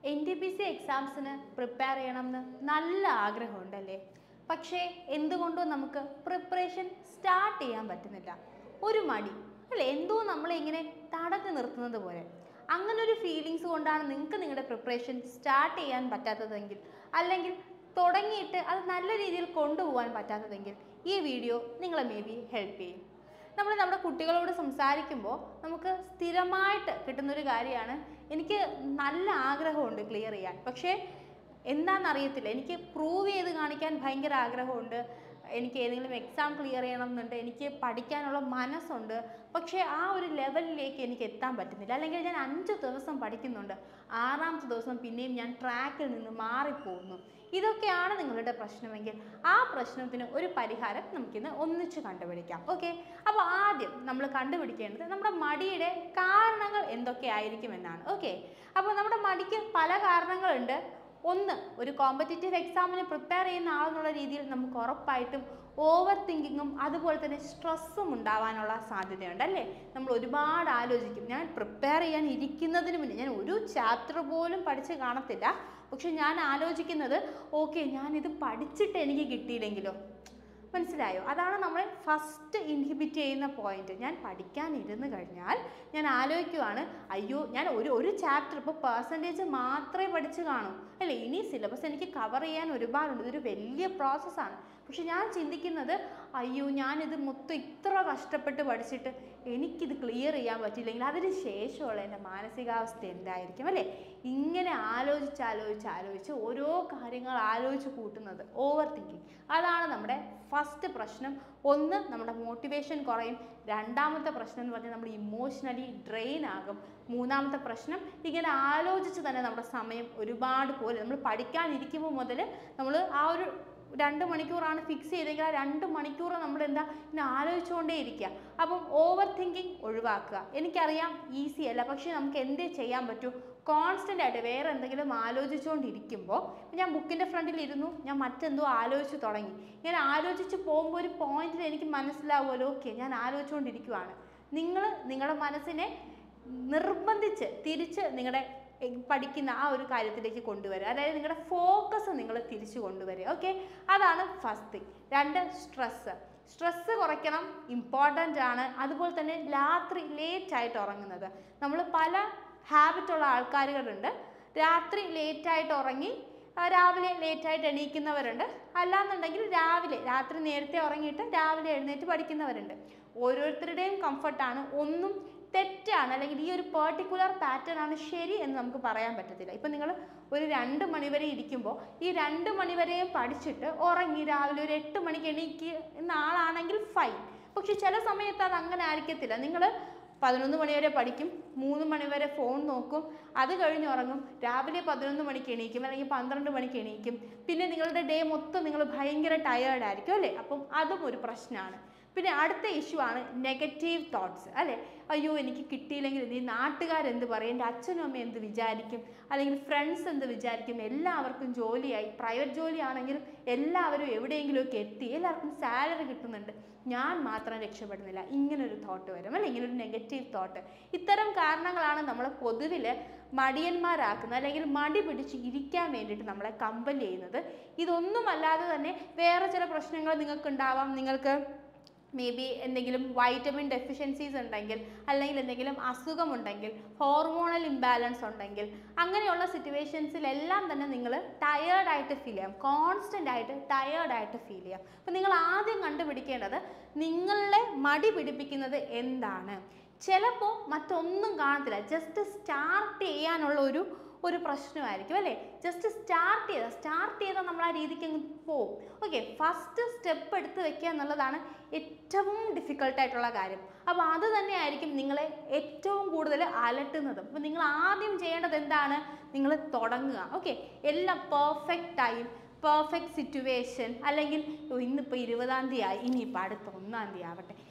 N T P C എക്സാംസിന് prepare ചെയ്യണമെന്ന് നല്ല ആഗ്രഹമുണ്ടല്ലേ പക്ഷേ എന്തുകൊണ്ടോ നമുക്ക് പ്രിപ്പറേഷൻ സ്റ്റാർട്ട് ചെയ്യാൻ പറ്റുന്നില്ല ഒരു മടി അല്ലേ എന്തോ നമ്മളെ ഇങ്ങനെ തടഞ്ഞു നിർത്തുന്നത് പോലെ അങ്ങനെ ഒരു ഫീലിങ്സ് കൊണ്ടാണ് നിങ്ങൾക്ക് നിങ്ങളുടെ പ്രിപ്പറേഷൻ സ്റ്റാർട്ട് ചെയ്യാൻ പറ്റാത്തതെങ്കിൽ അല്ലെങ്കിൽ തുടങ്ങിയിട്ട് അത് നല്ല രീതിയിൽ കൊണ്ടുപോകാൻ പറ്റാത്തതെങ്കിൽ ഈ വീഡിയോ നിങ്ങളെ മേ ബി ഹെൽപ്പ് ചെയ്യും നമ്മൾ നമ്മുടെ കുട്ടികളോട് സംസാരിക്കുമ്പോൾ നമുക്ക് സ്ഥിരമായിട്ട് കിട്ടുന്നൊരു കാര്യമാണ് എനിക്ക് നല്ല ആഗ്രഹമുണ്ട് ക്ലിയർ ചെയ്യാൻ പക്ഷേ എന്താണെന്നറിയത്തില്ല എനിക്ക് പ്രൂവ് ചെയ്ത് കാണിക്കാൻ ഭയങ്കര ആഗ്രഹമുണ്ട് എനിക്ക് ഏതെങ്കിലും എക്സാം ക്ലിയർ ചെയ്യണം എന്നുണ്ട് എനിക്ക് പഠിക്കാനുള്ള മനസ്സുണ്ട് പക്ഷേ ആ ഒരു ലെവലിലേക്ക് എനിക്ക് എത്താൻ പറ്റുന്നില്ല അല്ലെങ്കിൽ ഞാൻ അഞ്ച് ദിവസം പഠിക്കുന്നുണ്ട് ആറാമത്തെ ദിവസം പിന്നെയും ഞാൻ ട്രാക്കിൽ നിന്ന് മാറിപ്പോകുന്നു ഇതൊക്കെയാണ് നിങ്ങളുടെ പ്രശ്നമെങ്കിൽ ആ പ്രശ്നത്തിന് ഒരു പരിഹാരം നമുക്കിന്ന് ഒന്നിച്ച് കണ്ടുപിടിക്കാം ഓക്കെ അപ്പോൾ ആദ്യം നമ്മൾ കണ്ടുപിടിക്കേണ്ടത് നമ്മുടെ മടിയുടെ കാരണങ്ങൾ എന്തൊക്കെയായിരിക്കും എന്നാണ് ഓക്കെ അപ്പോൾ നമ്മുടെ മടിക്ക് പല കാരണങ്ങളുണ്ട് ഒന്ന് ഒരു കോമ്പറ്റേറ്റീവ് എക്സാമിന് പ്രിപ്പയർ ചെയ്യുന്ന ആളെന്നുള്ള രീതിയിൽ നമുക്ക് ഉറപ്പായിട്ടും ഓവർ തിങ്കിങ്ങും അതുപോലെ തന്നെ സ്ട്രെസ്സും ഉണ്ടാവാനുള്ള സാധ്യതയുണ്ട് അല്ലേ നമ്മൾ ഒരുപാട് ആലോചിക്കും ഞാൻ പ്രിപ്പയർ ചെയ്യാൻ ഇരിക്കുന്നതിന് മുന്നേ ഞാൻ ഒരു ചാപ്റ്റർ പോലും പഠിച്ച് കാണത്തില്ല പക്ഷെ ഞാൻ ആലോചിക്കുന്നത് ഓക്കെ ഞാനിത് പഠിച്ചിട്ട് എനിക്ക് കിട്ടിയില്ലെങ്കിലോ മനസ്സിലായോ അതാണ് നമ്മൾ ഫസ്റ്റ് ഇൻഹിബിറ്റ് ചെയ്യുന്ന പോയിന്റ് ഞാൻ പഠിക്കാൻ ഇരുന്ന് കഴിഞ്ഞാൽ ഞാൻ ആലോചിക്കുവാണ് അയ്യോ ഞാൻ ഒരു ഒരു ചാപ്റ്റർ ഇപ്പോൾ പേഴ്സൻറ്റേജ് മാത്രമേ പഠിച്ച് കാണൂ അല്ലേ ഇനി സിലബസ് എനിക്ക് കവർ ചെയ്യാൻ ഒരുപാടുണ്ട് ഇതൊരു വലിയ പ്രോസസ്സാണ് പക്ഷെ ഞാൻ ചിന്തിക്കുന്നത് അയ്യോ ഞാനിത് മൊത്തം ഇത്ര കഷ്ടപ്പെട്ട് പഠിച്ചിട്ട് എനിക്കിത് ക്ലിയർ ചെയ്യാൻ പറ്റില്ലെങ്കിൽ അതിന് ശേഷമുള്ള എൻ്റെ മാനസികാവസ്ഥ എന്തായിരിക്കും അല്ലേ ഇങ്ങനെ ആലോചിച്ച് ആലോചിച്ച് ആലോചിച്ച് ഓരോ കാര്യങ്ങൾ ആലോചിച്ച് കൂട്ടുന്നത് ഓവർ തിങ്കിങ് അതാണ് നമ്മുടെ ഫസ്റ്റ് പ്രശ്നം ഒന്ന് നമ്മുടെ മോട്ടിവേഷൻ കുറയും രണ്ടാമത്തെ പ്രശ്നം എന്ന് പറഞ്ഞാൽ നമ്മൾ ഇമോഷണലി ഡ്രെയിൻ ആകും മൂന്നാമത്തെ പ്രശ്നം ഇങ്ങനെ ആലോചിച്ച് തന്നെ നമ്മുടെ സമയം ഒരുപാട് പോലെ നമ്മൾ പഠിക്കാനിരിക്കുമ്പോൾ മുതൽ നമ്മൾ ആ ഒരു രണ്ട് മണിക്കൂറാണ് ഫിക്സ് ചെയ്തെങ്കിൽ ആ രണ്ട് മണിക്കൂർ നമ്മൾ എന്താ ഇങ്ങനെ ആലോചിച്ചുകൊണ്ടേ ഇരിക്കുക അപ്പം ഓവർ തിങ്കിങ് ഒഴിവാക്കുക എനിക്കറിയാം ഈസി അല്ല പക്ഷേ നമുക്ക് എന്തേ ചെയ്യാൻ പറ്റൂ കോൺസ്റ്റൻ്റ് ആയിട്ട് വേറെ എന്തെങ്കിലും ആലോചിച്ചുകൊണ്ടിരിക്കുമ്പോൾ ഞാൻ ബുക്കിൻ്റെ ഫ്രണ്ടിൽ ഇരുന്നു ഞാൻ മറ്റെന്തോ ആലോചിച്ച് തുടങ്ങി ഇങ്ങനെ ആലോചിച്ച് പോകുമ്പോൾ ഒരു പോയിന്റിൽ എനിക്ക് മനസ്സിലാവുമല്ലോ ഓക്കെ ഞാൻ ആലോചിച്ചുകൊണ്ടിരിക്കുവാണ് നിങ്ങൾ നിങ്ങളുടെ മനസ്സിനെ നിർബന്ധിച്ച് തിരിച്ച് നിങ്ങളുടെ എ- പഠിക്കുന്ന ആ ഒരു കാര്യത്തിലേക്ക് കൊണ്ടുവരിക അതായത് നിങ്ങളുടെ ഫോക്കസ് നിങ്ങൾ തിരിച്ചു കൊണ്ടുവരിക ഓക്കെ അതാണ് ഫസ്റ്റ് തിങ് രണ്ട് സ്ട്രെസ്സ് സ്ട്രെസ്സ് കുറയ്ക്കണം ഇമ്പോർട്ടൻ്റ് ആണ് അതുപോലെ തന്നെ രാത്രി ലേറ്റ് ആയിട്ട് ഉറങ്ങുന്നത് നമ്മൾ പല ഹാബിറ്റുള്ള ആൾക്കാരുകളുണ്ട് രാത്രി ലേറ്റ് ആയിട്ട് ഉറങ്ങി ആ, രാവിലെ ലേറ്റായിട്ട് എണീക്കുന്നവരുണ്ട് അല്ലാന്നുണ്ടെങ്കിൽ രാവിലെ രാത്രി നേരത്തെ ഉറങ്ങിയിട്ട് രാവിലെ എഴുന്നേറ്റ് പഠിക്കുന്നവരുണ്ട് ഓരോരുത്തരുടെയും കംഫർട്ടാണ് ഒന്നും തെറ്റാണ് അല്ലെങ്കിൽ ഈ ഒരു പെർട്ടിക്കുലർ പാറ്റേൺ ആണ് ശരി എന്ന് നമുക്ക് പറയാൻ പറ്റത്തില്ല ഇപ്പം നിങ്ങൾ ഒരു രണ്ട് മണിവരെ ഇരിക്കുമ്പോൾ ഈ രണ്ട് മണിവരെയും പഠിച്ചിട്ട് ഉറങ്ങി രാവിലെ ഒരു എട്ട് മണിക്ക് എണീക്കുന്ന ആളാണെങ്കിൽ ഫൈൻ പക്ഷെ ചില സമയത്ത് അത് അങ്ങനെ ആയിരിക്കത്തില്ല നിങ്ങൾ പതിനൊന്ന് മണിവരെ പഠിക്കും മൂന്ന് മണിവരെ ഫോൺ നോക്കും അത് കഴിഞ്ഞ് ഉറങ്ങും രാവിലെ പതിനൊന്ന് മണിക്ക് എണീക്കും അല്ലെങ്കിൽ പന്ത്രണ്ട് മണിക്ക് എണീക്കും പിന്നെ നിങ്ങളുടെ ഡേ മൊത്തം നിങ്ങൾ ഭയങ്കര ടയേർഡ് ആയിരിക്കും അല്ലേ അപ്പം അതും ഒരു പ്രശ്നമാണ് പിന്നെ അടുത്ത ഇഷ്യൂ ആണ് നെഗറ്റീവ് തോട്ട്സ് അല്ലേ അയ്യോ എനിക്ക് കിട്ടിയില്ലെങ്കിൽ ഈ നാട്ടുകാരെന്ത് പറയും എൻ്റെ അച്ഛനും അമ്മയും എന്ത് വിചാരിക്കും അല്ലെങ്കിൽ ഫ്രണ്ട്സ് എന്ത് വിചാരിക്കും എല്ലാവർക്കും ജോലിയായി പ്രൈവറ്റ് ജോലിയാണെങ്കിലും എല്ലാവരും എവിടെയെങ്കിലുമൊക്കെ എത്തി എല്ലാവർക്കും സാലറി കിട്ടുന്നുണ്ട് ഞാൻ മാത്രം രക്ഷപ്പെടുന്നില്ല ഇങ്ങനൊരു തോട്ട് വരും അല്ലെ ഇങ്ങനൊരു നെഗറ്റീവ് തോട്ട് ഇത്തരം കാരണങ്ങളാണ് നമ്മളെ പൊതുവിൽ മടിയന്മാരാക്കുന്നത് അല്ലെങ്കിൽ മടി പിടിച്ച് ഇരിക്കാൻ വേണ്ടിയിട്ട് നമ്മളെ കമ്പൽ ചെയ്യുന്നത് ഇതൊന്നുമല്ലാതെ തന്നെ വേറെ ചില പ്രശ്നങ്ങൾ നിങ്ങൾക്ക് ഉണ്ടാവാം നിങ്ങൾക്ക് മേ ബി എന്തെങ്കിലും വൈറ്റമിൻ ഡെഫിഷ്യൻസീസ് ഉണ്ടെങ്കിൽ അല്ലെങ്കിൽ എന്തെങ്കിലും അസുഖമുണ്ടെങ്കിൽ ഹോർമോണൽ ഇംബാലൻസ് ഉണ്ടെങ്കിൽ അങ്ങനെയുള്ള സിറ്റുവേഷൻസിലെല്ലാം തന്നെ നിങ്ങൾ ടയേർഡായിട്ട് ഫീൽ ചെയ്യാം കോൺസ്റ്റൻ്റ് ആയിട്ട് ടയേർഡായിട്ട് ഫീൽ ചെയ്യാം അപ്പം നിങ്ങൾ ആദ്യം കണ്ടുപിടിക്കേണ്ടത് നിങ്ങളെ മടി പിടിപ്പിക്കുന്നത് എന്താണ് ചിലപ്പോൾ മറ്റൊന്നും കാണത്തില്ല ജസ്റ്റ് സ്റ്റാർട്ട് ചെയ്യാനുള്ള ഒരു ഒരു പ്രശ്നമായിരിക്കും അല്ലേ ജസ്റ്റ് സ്റ്റാർട്ട് ചെയ്താൽ സ്റ്റാർട്ട് ചെയ്താൽ നമ്മൾ ആ രീതിക്ക് അങ്ങ് പോവും ഓക്കെ ഫസ്റ്റ് സ്റ്റെപ്പ് എടുത്ത് വെക്കുക എന്നുള്ളതാണ് ഏറ്റവും ഡിഫിക്കൽട്ടായിട്ടുള്ള കാര്യം അപ്പോൾ അത് തന്നെയായിരിക്കും നിങ്ങളെ ഏറ്റവും കൂടുതൽ അലട്ടുന്നത് അപ്പോൾ നിങ്ങൾ ആദ്യം ചെയ്യേണ്ടത് എന്താണ് നിങ്ങൾ തുടങ്ങുക ഓക്കെ എല്ലാം പെർഫെക്റ്റ് ടൈം പെർഫെക്റ്റ് സിറ്റുവേഷൻ അല്ലെങ്കിൽ ഓ, ഇന്നിപ്പോൾ ഇരുപതാം തീയതി ആയി ഇനിയിപ്പോൾ അടുത്ത ഒന്നാം തീയതി ആവട്ടെ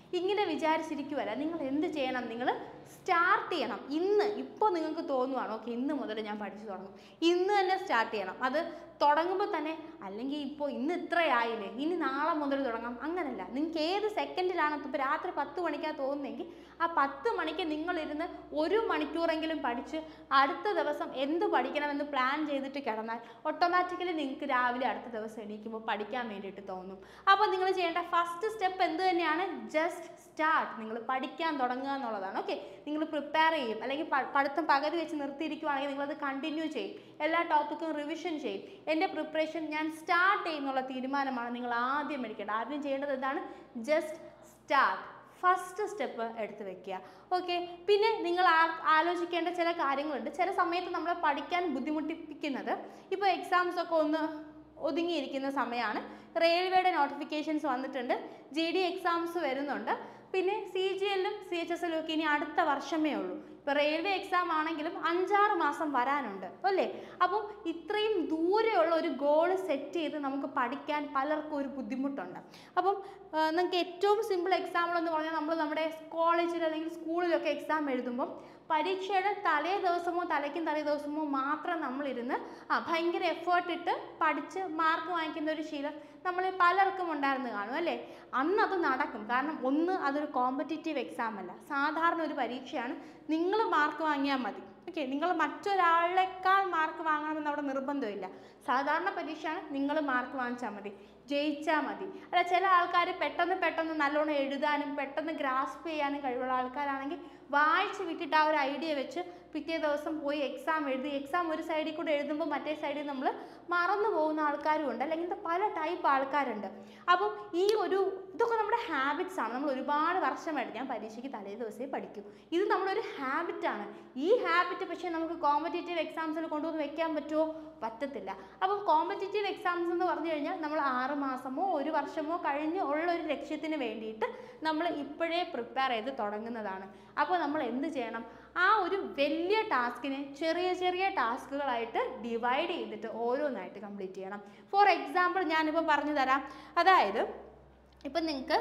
ഇങ്ങനെ വിചാരിച്ചിരിക്കുവല്ല നിങ്ങൾ എന്ത് ചെയ്യണം നിങ്ങൾ സ്റ്റാർട്ട് ചെയ്യണം ഇന്ന് ഇപ്പോൾ നിങ്ങൾക്ക് തോന്നുവാണ് ഓക്കെ ഇന്ന് മുതൽ ഞാൻ പഠിച്ചു തുടങ്ങും ഇന്ന് തന്നെ സ്റ്റാർട്ട് ചെയ്യണം അത് തുടങ്ങുമ്പോൾ തന്നെ അല്ലെങ്കിൽ ഇപ്പോൾ ഇന്ന് ഇത്രയായില്ലേ ഇനി നാളെ മുതൽ തുടങ്ങാം അങ്ങനല്ല നിങ്ങൾക്ക് ഏത് സെക്കൻഡിലാണ് ഇപ്പോൾ രാത്രി പത്ത് മണിക്കാണ് തോന്നുന്നതെങ്കിൽ ആ പത്ത് മണിക്ക് നിങ്ങളിരുന്ന് ഒരു മണിക്കൂറെങ്കിലും പഠിച്ച് അടുത്ത ദിവസം എന്ത് പഠിക്കണമെന്ന് പ്ലാൻ ചെയ്തിട്ട് കിടന്നാൽ ഓട്ടോമാറ്റിക്കലി നിങ്ങൾക്ക് രാവിലെ അടുത്ത ദിവസം എണീക്കുമ്പോൾ പഠിക്കാൻ വേണ്ടിയിട്ട് തോന്നും അപ്പോൾ നിങ്ങൾ ചെയ്യേണ്ട ഫസ്റ്റ് സ്റ്റെപ്പ് എന്ത് തന്നെയാണ് ജസ്റ്റ് സ്റ്റാർട്ട് നിങ്ങൾ പഠിക്കാൻ തുടങ്ങുക എന്നുള്ളതാണ് ഓക്കെ നിങ്ങൾ പ്രിപ്പയർ ചെയ്യും അല്ലെങ്കിൽ പ- പഠിത്തം പകുതി വെച്ച് നിർത്തിയിരിക്കുവാണെങ്കിൽ നിങ്ങളത് കണ്ടിന്യൂ ചെയ്യും എല്ലാ ടോപ്പിക്കും റിവിഷൻ ചെയ്യും എൻ്റെ പ്രിപ്പറേഷൻ ഞാൻ സ്റ്റാർട്ട് ചെയ്യുന്നുള്ള തീരുമാനമാണ് നിങ്ങൾ ആദ്യം എടുക്കേണ്ടത് ആദ്യം ചെയ്യേണ്ടത് എന്താണ് ജസ്റ്റ് സ്റ്റാർട്ട് ഫസ്റ്റ് സ്റ്റെപ്പ് എടുത്ത് വെക്കുക ഓക്കെ പിന്നെ നിങ്ങൾ ആ ആലോചിക്കേണ്ട ചില കാര്യങ്ങളുണ്ട് ചില സമയത്ത് നമ്മളെ പഠിക്കാൻ ബുദ്ധിമുട്ടിപ്പിക്കുന്നത് ഇപ്പോൾ എക്സാംസ് ഒക്കെ ഒന്ന് ഒതുങ്ങിയിരിക്കുന്ന സമയമാണ് റെയിൽവേയുടെ നോട്ടിഫിക്കേഷൻസ് വന്നിട്ടുണ്ട് ജി ഡി എക്സാംസ് വരുന്നുണ്ട് പിന്നെ സി ജി എല്ലും സി എച്ച് എസ് എല്ലും ഒക്കെ ഇനി അടുത്ത വർഷമേ ഉള്ളൂ ഇപ്പോൾ റെയിൽവേ എക്സാം ആണെങ്കിലും അഞ്ചാറ് മാസം വരാനുണ്ട് അല്ലേ അപ്പോൾ ഇത്രയും ദൂരെയുള്ള ഒരു ഗോൾ സെറ്റ് ചെയ്ത് നമുക്ക് പഠിക്കാൻ പലർക്കും ഒരു ബുദ്ധിമുട്ടുണ്ട് അപ്പം നിങ്ങൾക്ക് ഏറ്റവും സിമ്പിൾ എക്സാമ്പിൾ എന്ന് പറഞ്ഞാൽ നമ്മൾ നമ്മുടെ കോളേജിൽ അല്ലെങ്കിൽ സ്കൂളിലൊക്കെ എക്സാം എഴുതുമ്പം പരീക്ഷയുടെ തലേ ദിവസമോ തലയ്ക്കും തലേ ദിവസമോ മാത്രം നമ്മളിരുന്ന് ആ ഭയങ്കര എഫേർട്ട് ഇട്ട് പഠിച്ച് മാർക്ക് വാങ്ങിക്കുന്ന ഒരു ശീലം നമ്മളിൽ പലർക്കും ഉണ്ടായിരുന്നു കാണും അല്ലേ അന്ന് അത് നടക്കും കാരണം ഒന്ന് അതൊരു കോമ്പറ്റീറ്റീവ് എക്സാം അല്ല സാധാരണ ഒരു പരീക്ഷയാണ് നിങ്ങൾ മാർക്ക് വാങ്ങിയാൽ മതി ഓക്കെ നിങ്ങൾ മറ്റൊരാളെക്കാൾ മാർക്ക് വാങ്ങണമെന്ന് അവിടെ നിർബന്ധമില്ല സാധാരണ പരീക്ഷയാണ് നിങ്ങൾ മാർക്ക് വാങ്ങിച്ചാൽ മതി ജയിച്ചാൽ മതി അല്ല ചില ആൾക്കാർ പെട്ടെന്ന് പെട്ടെന്ന് നല്ലോണം എഴുതാനും പെട്ടെന്ന് ഗ്രാസ്പ് ചെയ്യാനും കഴിവുള്ള ആൾക്കാരാണെങ്കിൽ വായിച്ച് വിട്ടിട്ട് ആ ഒരു ഐഡിയ വെച്ച് പിറ്റേ ദിവസം പോയി എക്സാം എഴുതി എക്സാം ഒരു സൈഡിൽ കൂടെ എഴുതുമ്പോൾ മറ്റേ സൈഡിൽ നമ്മൾ മറന്നു പോകുന്ന ആൾക്കാരും ഉണ്ട് അല്ലെങ്കിൽ ഇങ്ങനത്തെ പല ടൈപ്പ് ആൾക്കാരുണ്ട് അപ്പം ഈ ഒരു ഇതൊക്കെ നമ്മുടെ ഹാബിറ്റ്സ് ആണ് നമ്മൾ ഒരുപാട് വർഷമായിട്ട് ഞാൻ പരീക്ഷയ്ക്ക് തലേ ദിവസമേ പഠിക്കൂ ഇത് നമ്മളൊരു ഹാബിറ്റാണ് ഈ ഹാബിറ്റ് പക്ഷേ നമുക്ക് കോമ്പറ്റേറ്റീവ് എക്സാംസിൽ കൊണ്ടുവന്ന് വെക്കാൻ പറ്റുമോ പറ്റത്തില്ല അപ്പം കോമ്പറ്റേറ്റീവ് എക്സാംസ് എന്ന് പറഞ്ഞു കഴിഞ്ഞാൽ നമ്മൾ ആറ് മാസമോ ഒരു വർഷമോ കഴിഞ്ഞ് ഉള്ള ഒരു ലക്ഷ്യത്തിന് വേണ്ടിയിട്ട് നമ്മൾ ഇപ്പോഴേ പ്രിപ്പയർ ചെയ്ത് തുടങ്ങുന്നതാണ് അപ്പോൾ നമ്മൾ എന്ത് ചെയ്യണം ആ ഒരു വലിയ ടാസ്കിനെ ചെറിയ ചെറിയ ടാസ്കുകളായിട്ട് ഡിവൈഡ് ചെയ്തിട്ട് ഓരോന്നായിട്ട് കംപ്ലീറ്റ് ചെയ്യണം ഫോർ എക്സാമ്പിൾ ഞാനിപ്പോൾ പറഞ്ഞു തരാം അതായത് ഇപ്പം നിങ്ങൾക്ക്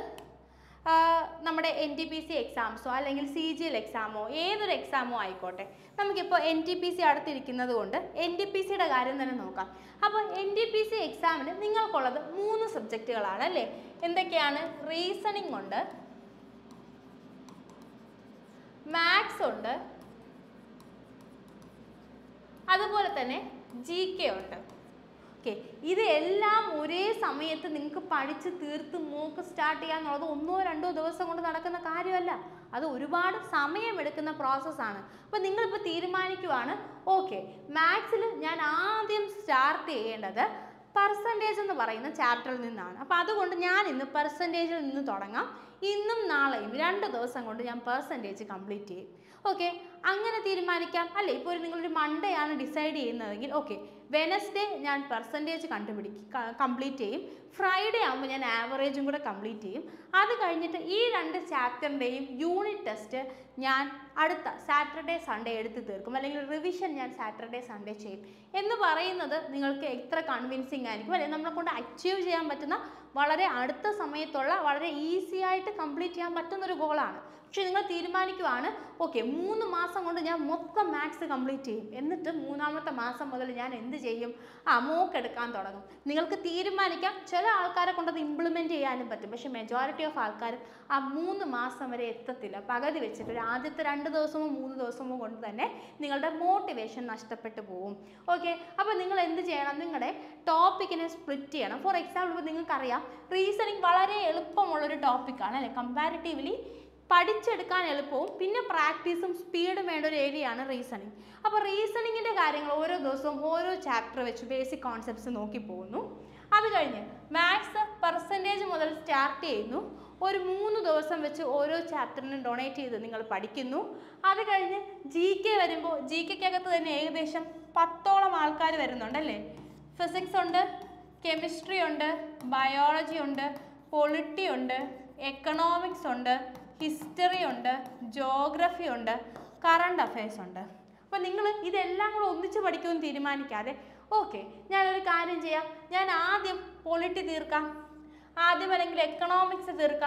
നമ്മുടെ എൻ ടി പി സി എക്സാംസോ അല്ലെങ്കിൽ സി ജി എൽ എക്സാമോ ഏതൊരു എക്സാമോ ആയിക്കോട്ടെ നമുക്കിപ്പോൾ എൻ ടി പി സി അടുത്തിരിക്കുന്നത് കൊണ്ട് എൻ ടി പി സിയുടെ കാര്യം തന്നെ നോക്കാം അപ്പോൾ എൻ ടി പി സി എക്സാമിന് നിങ്ങൾക്കുള്ളത് മൂന്ന് സബ്ജക്റ്റുകളാണ് അല്ലേ എന്തൊക്കെയാണ് റീസണിംഗ് ഉണ്ട് മാത്സ് ഉണ്ട് അതുപോലെ തന്നെ ജി കെ ഉണ്ട് ഓക്കെ ഇതെല്ലാം ഒരേ സമയത്ത് നിങ്ങൾക്ക് പഠിച്ച് തീർത്ത് മോക്ക് സ്റ്റാർട്ട് ചെയ്യാന്നുള്ളത് ഒന്നോ രണ്ടോ ദിവസം കൊണ്ട് നടക്കുന്ന കാര്യമല്ല അത് ഒരുപാട് സമയമെടുക്കുന്ന പ്രോസസ്സാണ് അപ്പോൾ നിങ്ങളിപ്പോൾ തീരുമാനിക്കുവാണ് ഓക്കെ മാത്സിൽ ഞാൻ ആദ്യം സ്റ്റാർട്ട് ചെയ്യേണ്ടത് പെർസെൻറ്റേജ് എന്ന് പറയുന്ന ചാപ്റ്ററിൽ നിന്നാണ് അപ്പോൾ അതുകൊണ്ട് ഞാൻ ഇന്ന് പെർസെൻറ്റേജിൽ നിന്ന് തുടങ്ങാം ഇന്നും നാളെയും രണ്ട് ദിവസം കൊണ്ട് ഞാൻ പെർസെൻറ്റേജ് കംപ്ലീറ്റ് ചെയ്യും ഓക്കെ അങ്ങനെ തീരുമാനിക്കാം അല്ലേ ഇപ്പോൾ ഒരു നിങ്ങളൊരു മൺഡേ ആണ് ഡിസൈഡ് ചെയ്യുന്നതെങ്കിൽ ഓക്കെ വെനസ്ഡേ ഞാൻ പെർസെൻറ്റേജ് കണ്ടുപിടിക്കും കംപ്ലീറ്റ് ചെയ്യും ഫ്രൈഡേ ആകുമ്പോൾ ഞാൻ ആവറേജും കൂടെ കംപ്ലീറ്റ് ചെയ്യും അത് കഴിഞ്ഞിട്ട് ഈ രണ്ട് ചാപ്റ്ററിൻ്റെയും യൂണിറ്റ് ടെസ്റ്റ് ഞാൻ അടുത്ത സാറ്റർഡേ സൺഡേ എടുത്ത് തീർക്കും അല്ലെങ്കിൽ റിവിഷൻ ഞാൻ സാറ്റർഡേ സൺഡേ ചെയ്യും എന്ന് പറയുന്നത് നിങ്ങൾക്ക് എത്ര കൺവിൻസിങ് ആയിരിക്കും അല്ലെങ്കിൽ നമ്മളെ കൊണ്ട് അച്ചീവ് ചെയ്യാൻ പറ്റുന്ന വളരെ അടുത്ത സമയത്തുള്ള വളരെ ഈസി ആയിട്ട് കംപ്ലീറ്റ് ചെയ്യാൻ പറ്റുന്ന ഒരു ഗോളാണ് പക്ഷെ നിങ്ങൾ തീരുമാനിക്കുവാണ് ഓക്കെ മൂന്ന് മാസം കൊണ്ട് ഞാൻ മൊത്തം മാത്സ് കംപ്ലീറ്റ് ചെയ്യും എന്നിട്ട് മൂന്നാമത്തെ മാസം മുതൽ ഞാൻ എന്ത് ചെയ്യും ആ മോക്ക് എടുക്കാൻ തുടങ്ങും നിങ്ങൾക്ക് തീരുമാനിക്കാം ചില ആൾക്കാരെ കൊണ്ട് അത് ഇംപ്ലിമെൻറ്റ് ചെയ്യാനും പറ്റും പക്ഷെ മെജോറിറ്റി ഓഫ് ആൾക്കാരും ആ മൂന്ന് മാസം വരെ എത്തത്തില്ല പകുതി വെച്ചിട്ട് ഒരു ആദ്യത്തെ രണ്ട് ദിവസമോ മൂന്ന് ദിവസമോ കൊണ്ട് തന്നെ നിങ്ങളുടെ മോട്ടിവേഷൻ നഷ്ടപ്പെട്ടു പോകും ഓക്കെ അപ്പോൾ നിങ്ങൾ എന്ത് ചെയ്യണം നിങ്ങളുടെ ടോപ്പിക്കിനെ സ്പ്ലിറ്റ് ചെയ്യണം ഫോർ എക്സാമ്പിൾ ഇപ്പോൾ നിങ്ങൾക്കറിയാം റീസണിങ് വളരെ എളുപ്പമുള്ളൊരു ടോപ്പിക്കാണ് അല്ലേ കമ്പാരിറ്റീവ്ലി പഠിച്ചെടുക്കാൻ എളുപ്പവും പിന്നെ പ്രാക്ടീസും സ്പീഡും വേണ്ട ഒരു ഏരിയയാണ് റീസണിങ് അപ്പോൾ റീസണിങ്ങിൻ്റെ കാര്യങ്ങൾ ഓരോ ദിവസവും ഓരോ ചാപ്റ്റർ വെച്ച് ബേസിക് കോൺസെപ്റ്റ്സ് നോക്കി പോകുന്നു അത് കഴിഞ്ഞ് മാത്സ് പെർസെൻറ്റേജ് മുതൽ സ്റ്റാർട്ട് ചെയ്യുന്നു ഒരു മൂന്ന് ദിവസം വെച്ച് ഓരോ ചാപ്റ്ററിനും ഡൊണേറ്റ് ചെയ്ത് നിങ്ങൾ പഠിക്കുന്നു അത് കഴിഞ്ഞ് ജി കെ വരുമ്പോൾ ജി കെക്കകത്ത് തന്നെ ഏകദേശം പത്തോളം ആൾക്കാർ വരുന്നുണ്ടല്ലേ ഫിസിക്സ് ഉണ്ട് കെമിസ്ട്രി ഉണ്ട് ബയോളജി ഉണ്ട് പൊളിറ്റി ഉണ്ട് എക്കണോമിക്സ് ഉണ്ട് ഹിസ്റ്ററി ഉണ്ട് ജോഗ്രഫി ഉണ്ട് കറണ്ട് അഫയേഴ്സ് ഉണ്ട് അപ്പോൾ നിങ്ങൾ ഇതെല്ലാം കൂടെ ഒന്നിച്ച് പഠിക്കുമെന്ന് തീരുമാനിക്കാതെ ഓക്കെ ഞാനൊരു കാര്യം ചെയ്യാം ഞാൻ ആദ്യം പൊളിറ്റി തീർക്കാം ആദ്യം അല്ലെങ്കിൽ എക്കണോമിക്സ് തീർക്കാം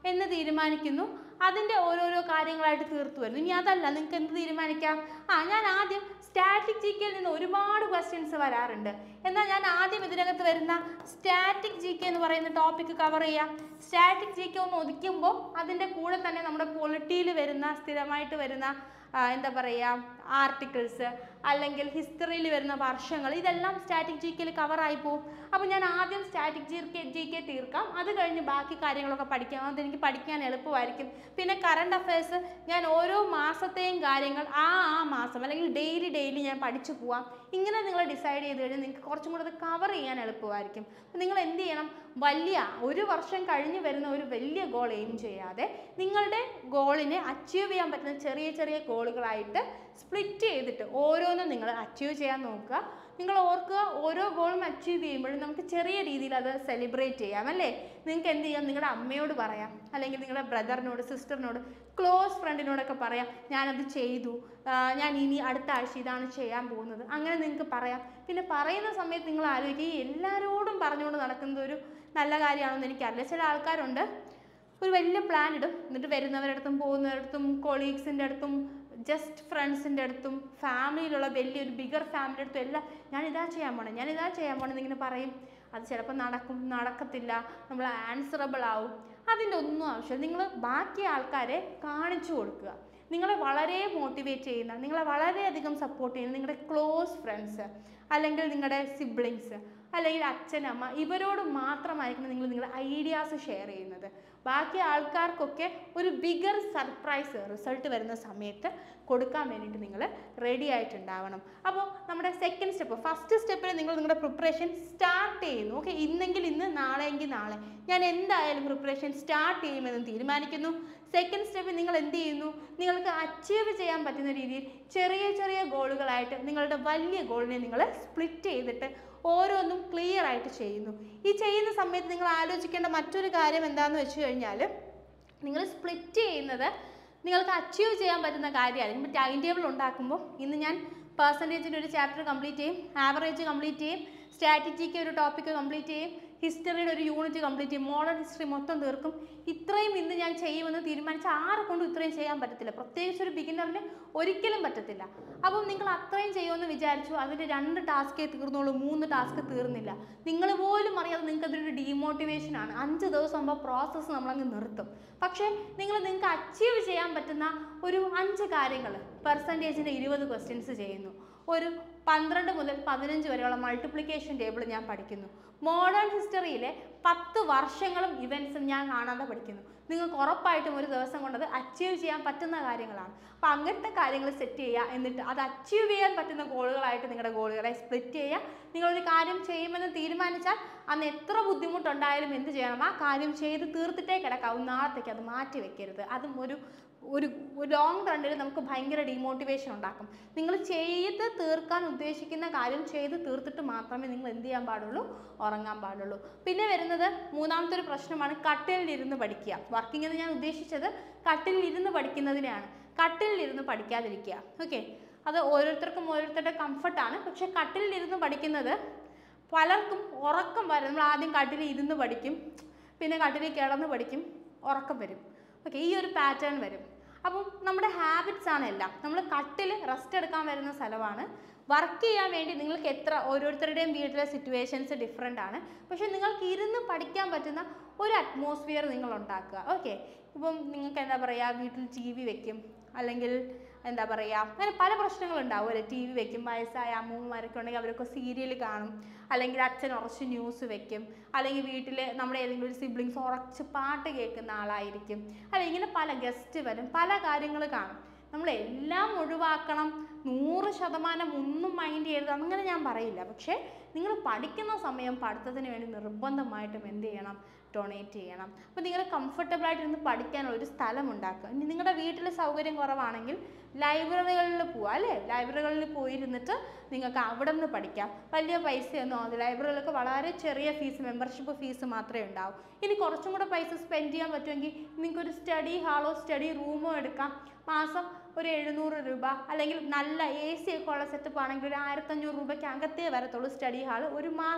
എന്ന് തീരുമാനിക്കുന്നു അതിൻ്റെ ഓരോരോ കാര്യങ്ങളായിട്ട് തീർത്തു വരുന്നു ഇനി അതല്ല നിങ്ങൾക്ക് എന്ത് തീരുമാനിക്കാം ആ ഞാൻ ആദ്യം സ്റ്റാറ്റിക് ജി കെയിൽ നിന്ന് ഒരുപാട് ക്വസ്റ്റ്യൻസ് വരാറുണ്ട് എന്നാൽ ഞാൻ ആദ്യം ഇതിനകത്ത് വരുന്ന സ്റ്റാറ്റിക് ജി കെ എന്ന് പറയുന്ന ടോപ്പിക്ക് കവർ ചെയ്യാം സ്റ്റാറ്റിക് ജി കെ ഒന്ന് ഒതുക്കുമ്പോൾ അതിൻ്റെ കൂടെ തന്നെ നമ്മുടെ പൊളിറ്റിയിൽ വരുന്ന സ്ഥിരമായിട്ട് വരുന്ന ആ, എന്താ പറയുക ആർട്ടിക്കിൾസ് അല്ലെങ്കിൽ ഹിസ്റ്ററിയിൽ വരുന്ന വർഷങ്ങൾ ഇതെല്ലാം സ്റ്റാറ്റിക് ജി കെയിൽ കവറായി പോകും അപ്പോൾ ഞാൻ ആദ്യം static G K G K തീർക്കാം അത് കഴിഞ്ഞ് ബാക്കി കാര്യങ്ങളൊക്കെ പഠിക്കാം അതെനിക്ക് പഠിക്കാൻ എളുപ്പമായിരിക്കും പിന്നെ കറണ്ട് അഫയേഴ്സ് ഞാൻ ഓരോ മാസത്തെയും കാര്യങ്ങൾ ആ ആ മാസം അല്ലെങ്കിൽ ഡെയിലി ഡെയിലി ഞാൻ പഠിച്ചു പോവാം ഇങ്ങനെ നിങ്ങൾ ഡിസൈഡ് ചെയ്ത് കഴിഞ്ഞാൽ നിങ്ങൾക്ക് കുറച്ചും കൂടെ അത് കവർ ചെയ്യാൻ എളുപ്പമായിരിക്കും അപ്പോൾ നിങ്ങൾ എന്ത് ചെയ്യണം വലിയ ഒരു വർഷം കഴിഞ്ഞ് വരുന്ന ഒരു വലിയ ഗോൾ എയിം ചെയ്യാതെ നിങ്ങളുടെ ഗോളിനെ അച്ചീവ് ചെയ്യാൻ പറ്റുന്ന ചെറിയ ചെറിയ ഗോളുകളായിട്ട് സ്പ്ലിറ്റ് ചെയ്തിട്ട് ഓരോന്നും നിങ്ങൾ അച്ചീവ് ചെയ്യാൻ നോക്കുക നിങ്ങൾ ഓർക്കുക ഓരോ ഗോളും അച്ചീവ് ചെയ്യുമ്പോഴും നമുക്ക് ചെറിയ രീതിയിൽ അത് സെലിബ്രേറ്റ് ചെയ്യാം അല്ലേ നിങ്ങൾക്ക് എന്ത് ചെയ്യാം നിങ്ങളുടെ അമ്മയോട് പറയാം അല്ലെങ്കിൽ നിങ്ങളുടെ ബ്രദറിനോട് സിസ്റ്ററിനോട് ക്ലോസ് ഫ്രണ്ടിനോടൊക്കെ പറയാം ഞാനത് ചെയ്തു ആ, ഞാൻ ഇനി അടുത്ത ആഴ്ച ഇതാണ് ചെയ്യാൻ പോകുന്നത് അങ്ങനെ നിങ്ങൾക്ക് പറയാം പിന്നെ പറയുന്ന സമയത്ത് നിങ്ങൾ ആലോചിക്കുക ഈ എല്ലാവരോടും പറഞ്ഞുകൊണ്ട് നടക്കുന്നത് ഒരു നല്ല കാര്യമാണെന്ന് എനിക്കറിയില്ല ചില ആൾക്കാരുണ്ട് ഒരു വലിയ പ്ലാൻ ഇടും എന്നിട്ട് വരുന്നവരുടെ അടുത്തും പോകുന്നവരടുത്തും കൊളീഗ്സിൻ്റെ അടുത്തും ജസ്റ്റ് ഫ്രണ്ട്സിൻ്റെ അടുത്തും ഫാമിലിയിലുള്ള വലിയൊരു ബിഗർ ഫാമിലിയുടെ അടുത്തും എല്ലാം ഞാൻ ഇതാ ചെയ്യാൻ പോണേ ഞാൻ ഇതാ ചെയ്യാൻ പോണേ എന്നിങ്ങനെ പറയും അത് ചിലപ്പോൾ നടക്കും നടക്കത്തില്ല നമ്മൾ ആൻസറബിൾ ആവും അതിൻ്റെ ഒന്നും ആവശ്യമില്ല നിങ്ങൾ ബാക്കി ആൾക്കാരെ കാണിച്ചു കൊടുക്കുക നിങ്ങളെ വളരെ മോട്ടിവേറ്റ് ചെയ്യുന്ന നിങ്ങളെ വളരെയധികം സപ്പോർട്ട് ചെയ്യുന്ന നിങ്ങളുടെ ക്ലോസ് ഫ്രണ്ട്സ് അല്ലെങ്കിൽ നിങ്ങളുടെ സിബ്ലിങ്സ് അല്ലെങ്കിൽ അച്ഛനമ്മ ഇവരോട് മാത്രമായിരിക്കണം നിങ്ങൾ നിങ്ങളുടെ ഐഡിയാസ് ഷെയർ ചെയ്യുന്നത് ബാക്കി ആൾക്കാർക്കൊക്കെ ഒരു ബിഗർ സർപ്രൈസ് റിസൾട്ട് വരുന്ന സമയത്ത് കൊടുക്കാൻ വേണ്ടിയിട്ട് നിങ്ങൾ റെഡി ആയിട്ടുണ്ടാവണം അപ്പോൾ നമ്മുടെ സെക്കൻഡ് സ്റ്റെപ്പ് ഫസ്റ്റ് സ്റ്റെപ്പിൽ നിങ്ങൾ നിങ്ങളുടെ പ്രിപ്പറേഷൻ സ്റ്റാർട്ട് ചെയ്യുന്നു ഓക്കെ ഇന്നെങ്കിൽ ഇന്ന് നാളെയെങ്കിൽ നാളെ ഞാൻ എന്തായാലും പ്രിപ്പറേഷൻ സ്റ്റാർട്ട് ചെയ്യുമെന്ന് തീരുമാനിക്കുന്നു സെക്കൻഡ് സ്റ്റെപ്പിൽ നിങ്ങൾ എന്ത് ചെയ്യുന്നു നിങ്ങൾക്ക് അച്ചീവ് ചെയ്യാൻ പറ്റുന്ന രീതിയിൽ ചെറിയ ചെറിയ ഗോളുകളായിട്ട് നിങ്ങളുടെ വലിയ ഗോളിനെ നിങ്ങൾ സ്പ്ലിറ്റ് ചെയ്തിട്ട് ഓരോന്നും ക്ലിയർ ആയിട്ട് ചെയ്യുന്നു ഈ ചെയ്യുന്ന സമയത്ത് നിങ്ങൾ ആലോചിക്കേണ്ട മറ്റൊരു കാര്യം എന്താണെന്ന് വെച്ച് കഴിഞ്ഞാൽ നിങ്ങൾ സ്പ്ലിറ്റ് ചെയ്യുന്നത് നിങ്ങൾക്ക് അച്ചീവ് ചെയ്യാൻ പറ്റുന്ന കാര്യമായിരിക്കും ഇപ്പോൾ ടൈം ടേബിൾ ഉണ്ടാക്കുമ്പോൾ ഇന്ന് ഞാൻ പെർസെൻറ്റേജിൻ്റെ ഒരു ചാപ്റ്റർ കംപ്ലീറ്റ് ചെയ്യും ആവറേജ് കംപ്ലീറ്റ് ചെയ്യും സ്ട്രാറ്റജിക്ക് ഒരു ടോപ്പിക്ക് കംപ്ലീറ്റ് ചെയ്യും ഹിസ്റ്ററിയുടെ ഒരു യൂണിറ്റ് കംപ്ലീറ്റ് ചെയ്യും മോഡേൺ ഹിസ്റ്ററി മൊത്തം തീർക്കും ഇത്രയും ഇന്ന് ഞാൻ ചെയ്യുമെന്ന് തീരുമാനിച്ച ആരെ കൊണ്ടും ഇത്രയും ചെയ്യാൻ പറ്റത്തില്ല പ്രത്യേകിച്ച് ഒരു ബിഗിനറിന് ഒരിക്കലും പറ്റത്തില്ല അപ്പം നിങ്ങൾ അത്രയും ചെയ്യുമെന്ന് വിചാരിച്ചു അതിൻ്റെ രണ്ട് ടാസ്കേ തീർന്നുള്ളൂ മൂന്ന് ടാസ്ക് തീർന്നില്ല നിങ്ങൾ പോലും അറിയാതെ നിങ്ങൾക്ക് അതൊരു ഡീമോട്ടിവേഷൻ ആണ് അഞ്ച് ദിവസം ആകുമ്പോൾ പ്രോസസ്സ് നമ്മളങ്ങ് നിർത്തും പക്ഷേ നിങ്ങൾ നിങ്ങൾക്ക് അച്ചീവ് ചെയ്യാൻ പറ്റുന്ന ഒരു അഞ്ച് കാര്യങ്ങൾ പെർസെൻറ്റേജിൻ്റെ ഇരുപത് ക്വസ്റ്റ്യൻസ് ചെയ്യുന്നു ഒരു പന്ത്രണ്ട് മുതൽ പതിനഞ്ച് വരെയുള്ള മൾട്ടിപ്ലിക്കേഷൻ ടേബിൾ ഞാൻ പഠിക്കുന്നു മോഡേൺ ഹിസ്റ്ററിയിലെ പത്ത് വർഷങ്ങളും ഇവൻറ്റ്സും ഞാൻ കാണാതെ പഠിക്കുന്നു നിങ്ങൾക്ക് ഉറപ്പായിട്ടും ഒരു ദിവസം കൊണ്ടത് അച്ചീവ് ചെയ്യാൻ പറ്റുന്ന കാര്യങ്ങളാണ് അപ്പോൾ അങ്ങനത്തെ കാര്യങ്ങൾ സെറ്റ് ചെയ്യുക എന്നിട്ട് അത് അച്ചീവ് ചെയ്യാൻ പറ്റുന്ന ഗോളുകളായിട്ട് നിങ്ങളുടെ ഗോളുകളെ സ്പ്ലിറ്റ് ചെയ്യുക നിങ്ങളൊരു കാര്യം ചെയ്യുമെന്ന് തീരുമാനിച്ചാൽ അന്ന് എത്ര ബുദ്ധിമുട്ടുണ്ടായാലും എന്ത് ചെയ്യണം ആ കാര്യം ചെയ്ത് തീർത്തിട്ടേ കിടക്കാവൂ നാളത്തേക്ക് അത് മാറ്റി വെക്കരുത് അതും ഒരു ഒരു ലോങ് റണ്ണിൽ നമുക്ക് ഭയങ്കര ഡീമോട്ടിവേഷൻ ഉണ്ടാക്കും നിങ്ങൾ ചെയ്ത് തീർക്കാൻ ഉദ്ദേശിക്കുന്ന കാര്യം ചെയ്ത് തീർത്തിട്ട് മാത്രമേ നിങ്ങൾ എന്ത് ചെയ്യാൻ പാടുള്ളൂ ഉറങ്ങാൻ പാടുള്ളൂ പിന്നെ വരുന്നത് മൂന്നാമത്തെ ഒരു പ്രശ്നമാണ് കട്ടിലിരുന്ന് പഠിക്കുക വർക്കിംഗ് എന്ന് ഞാൻ ഉദ്ദേശിച്ചത് കട്ടിലിരുന്ന് പഠിക്കുന്നതിനെയാണ് കട്ടിലിരുന്ന് പഠിക്കാതിരിക്കുക ഓക്കെ അത് ഓരോരുത്തർക്കും ഓരോരുത്തരുടെ കംഫർട്ടാണ് പക്ഷെ കട്ടിലിരുന്ന് പഠിക്കുന്നത് പലർക്കും ഉറക്കം വരും നമ്മൾ ആദ്യം കട്ടിൽ ഇരുന്ന് പഠിക്കും പിന്നെ കട്ടിലിൽ കിടന്ന് പഠിക്കും ഉറക്കം വരും ഓക്കെ ഈ ഒരു പാറ്റേൺ വരും അപ്പം നമ്മുടെ ഹാബിറ്റ്സ് ആണ് എല്ലാം നമ്മൾ കട്ടിൽ റെസ്റ്റ് എടുക്കാൻ വരുന്ന സ്ഥലമാണ് വർക്ക് ചെയ്യാൻ വേണ്ടി നിങ്ങൾക്ക് എത്ര ഓരോരുത്തരുടെയും വീട്ടിലെ സിറ്റുവേഷൻസ് ഡിഫറെൻ്റ് ആണ് പക്ഷേ നിങ്ങൾക്ക് ഇരുന്ന് പഠിക്കാൻ പറ്റുന്ന ഒരു അറ്റ്മോസ്ഫിയർ നിങ്ങൾ ഉണ്ടാക്കുക ഓക്കെ ഇപ്പം നിങ്ങൾക്ക് എന്താ പറയുക വീട്ടിൽ ടി വി വെക്കും അല്ലെങ്കിൽ എന്താ പറയുക അങ്ങനെ പല പ്രശ്നങ്ങളുണ്ടാവും അല്ലേ ടി വി വെക്കും വയസ്സായ അമ്മൂമ്മമാരൊക്കെ ഉണ്ടെങ്കിൽ അവരൊക്കെ സീരിയൽ കാണും അല്ലെങ്കിൽ അച്ഛൻ ഉറച്ച് ന്യൂസ് വെക്കും അല്ലെങ്കിൽ വീട്ടിൽ നമ്മുടെ ഏതെങ്കിലും ഒരു സിബ്ലിങ്സ് ഉറച്ച് പാട്ട് കേൾക്കുന്ന ആളായിരിക്കും അല്ല ഇങ്ങനെ പല ഗസ്റ്റ് വരും പല കാര്യങ്ങൾ കാണും നമ്മൾ എല്ലാം ഒഴിവാക്കണം നൂറ് ശതമാനം ഒന്നും മൈൻഡ് ചെയ്യരുത് അങ്ങനെ ഞാൻ പറയില്ല പക്ഷേ നിങ്ങൾ പഠിക്കുന്ന സമയം പഠിത്തത്തിന് വേണ്ടി നിർബന്ധമായിട്ടും എന്ത് ചെയ്യണം ഡൊണേറ്റ് ചെയ്യണം അപ്പോൾ നിങ്ങൾ കംഫർട്ടബിൾ ആയിട്ട് ഇരുന്ന് പഠിക്കാൻ ഒരു സ്ഥലം ഉണ്ടാക്കുക ഇനി നിങ്ങളുടെ വീട്ടിൽ സൗകര്യം കുറവാണെങ്കിൽ ലൈബ്രറികളിൽ പോവുക അല്ലേ ലൈബ്രറികളിൽ പോയിരുന്നിട്ട് നിങ്ങൾക്ക് അവിടെ നിന്ന് പഠിക്കാം വലിയ പൈസയൊന്നും ആവില്ല ലൈബ്രറികളൊക്കെ വളരെ ചെറിയ ഫീസ് മെമ്പർഷിപ്പ് ഫീസ് മാത്രമേ ഉണ്ടാവൂ ഇനി കുറച്ചും കൂടെ പൈസ സ്പെൻഡ് ചെയ്യാൻ പറ്റുമെങ്കിൽ നിങ്ങൾക്ക് ഒരു സ്റ്റഡി ഹാളോ സ്റ്റഡി റൂമോ എടുക്കാം മാസം ഒരു എഴുന്നൂറ് രൂപ അല്ലെങ്കിൽ നല്ല എ സി ഒക്കെ ഉള്ള സെറ്റപ്പ് ആണെങ്കിൽ ഒരു ആയിരത്തഞ്ഞൂറ് രൂപയ്ക്ക് അകത്തേ വരത്തുള്ളൂ സ്റ്റഡി ഹാൾ ഒരു മാസം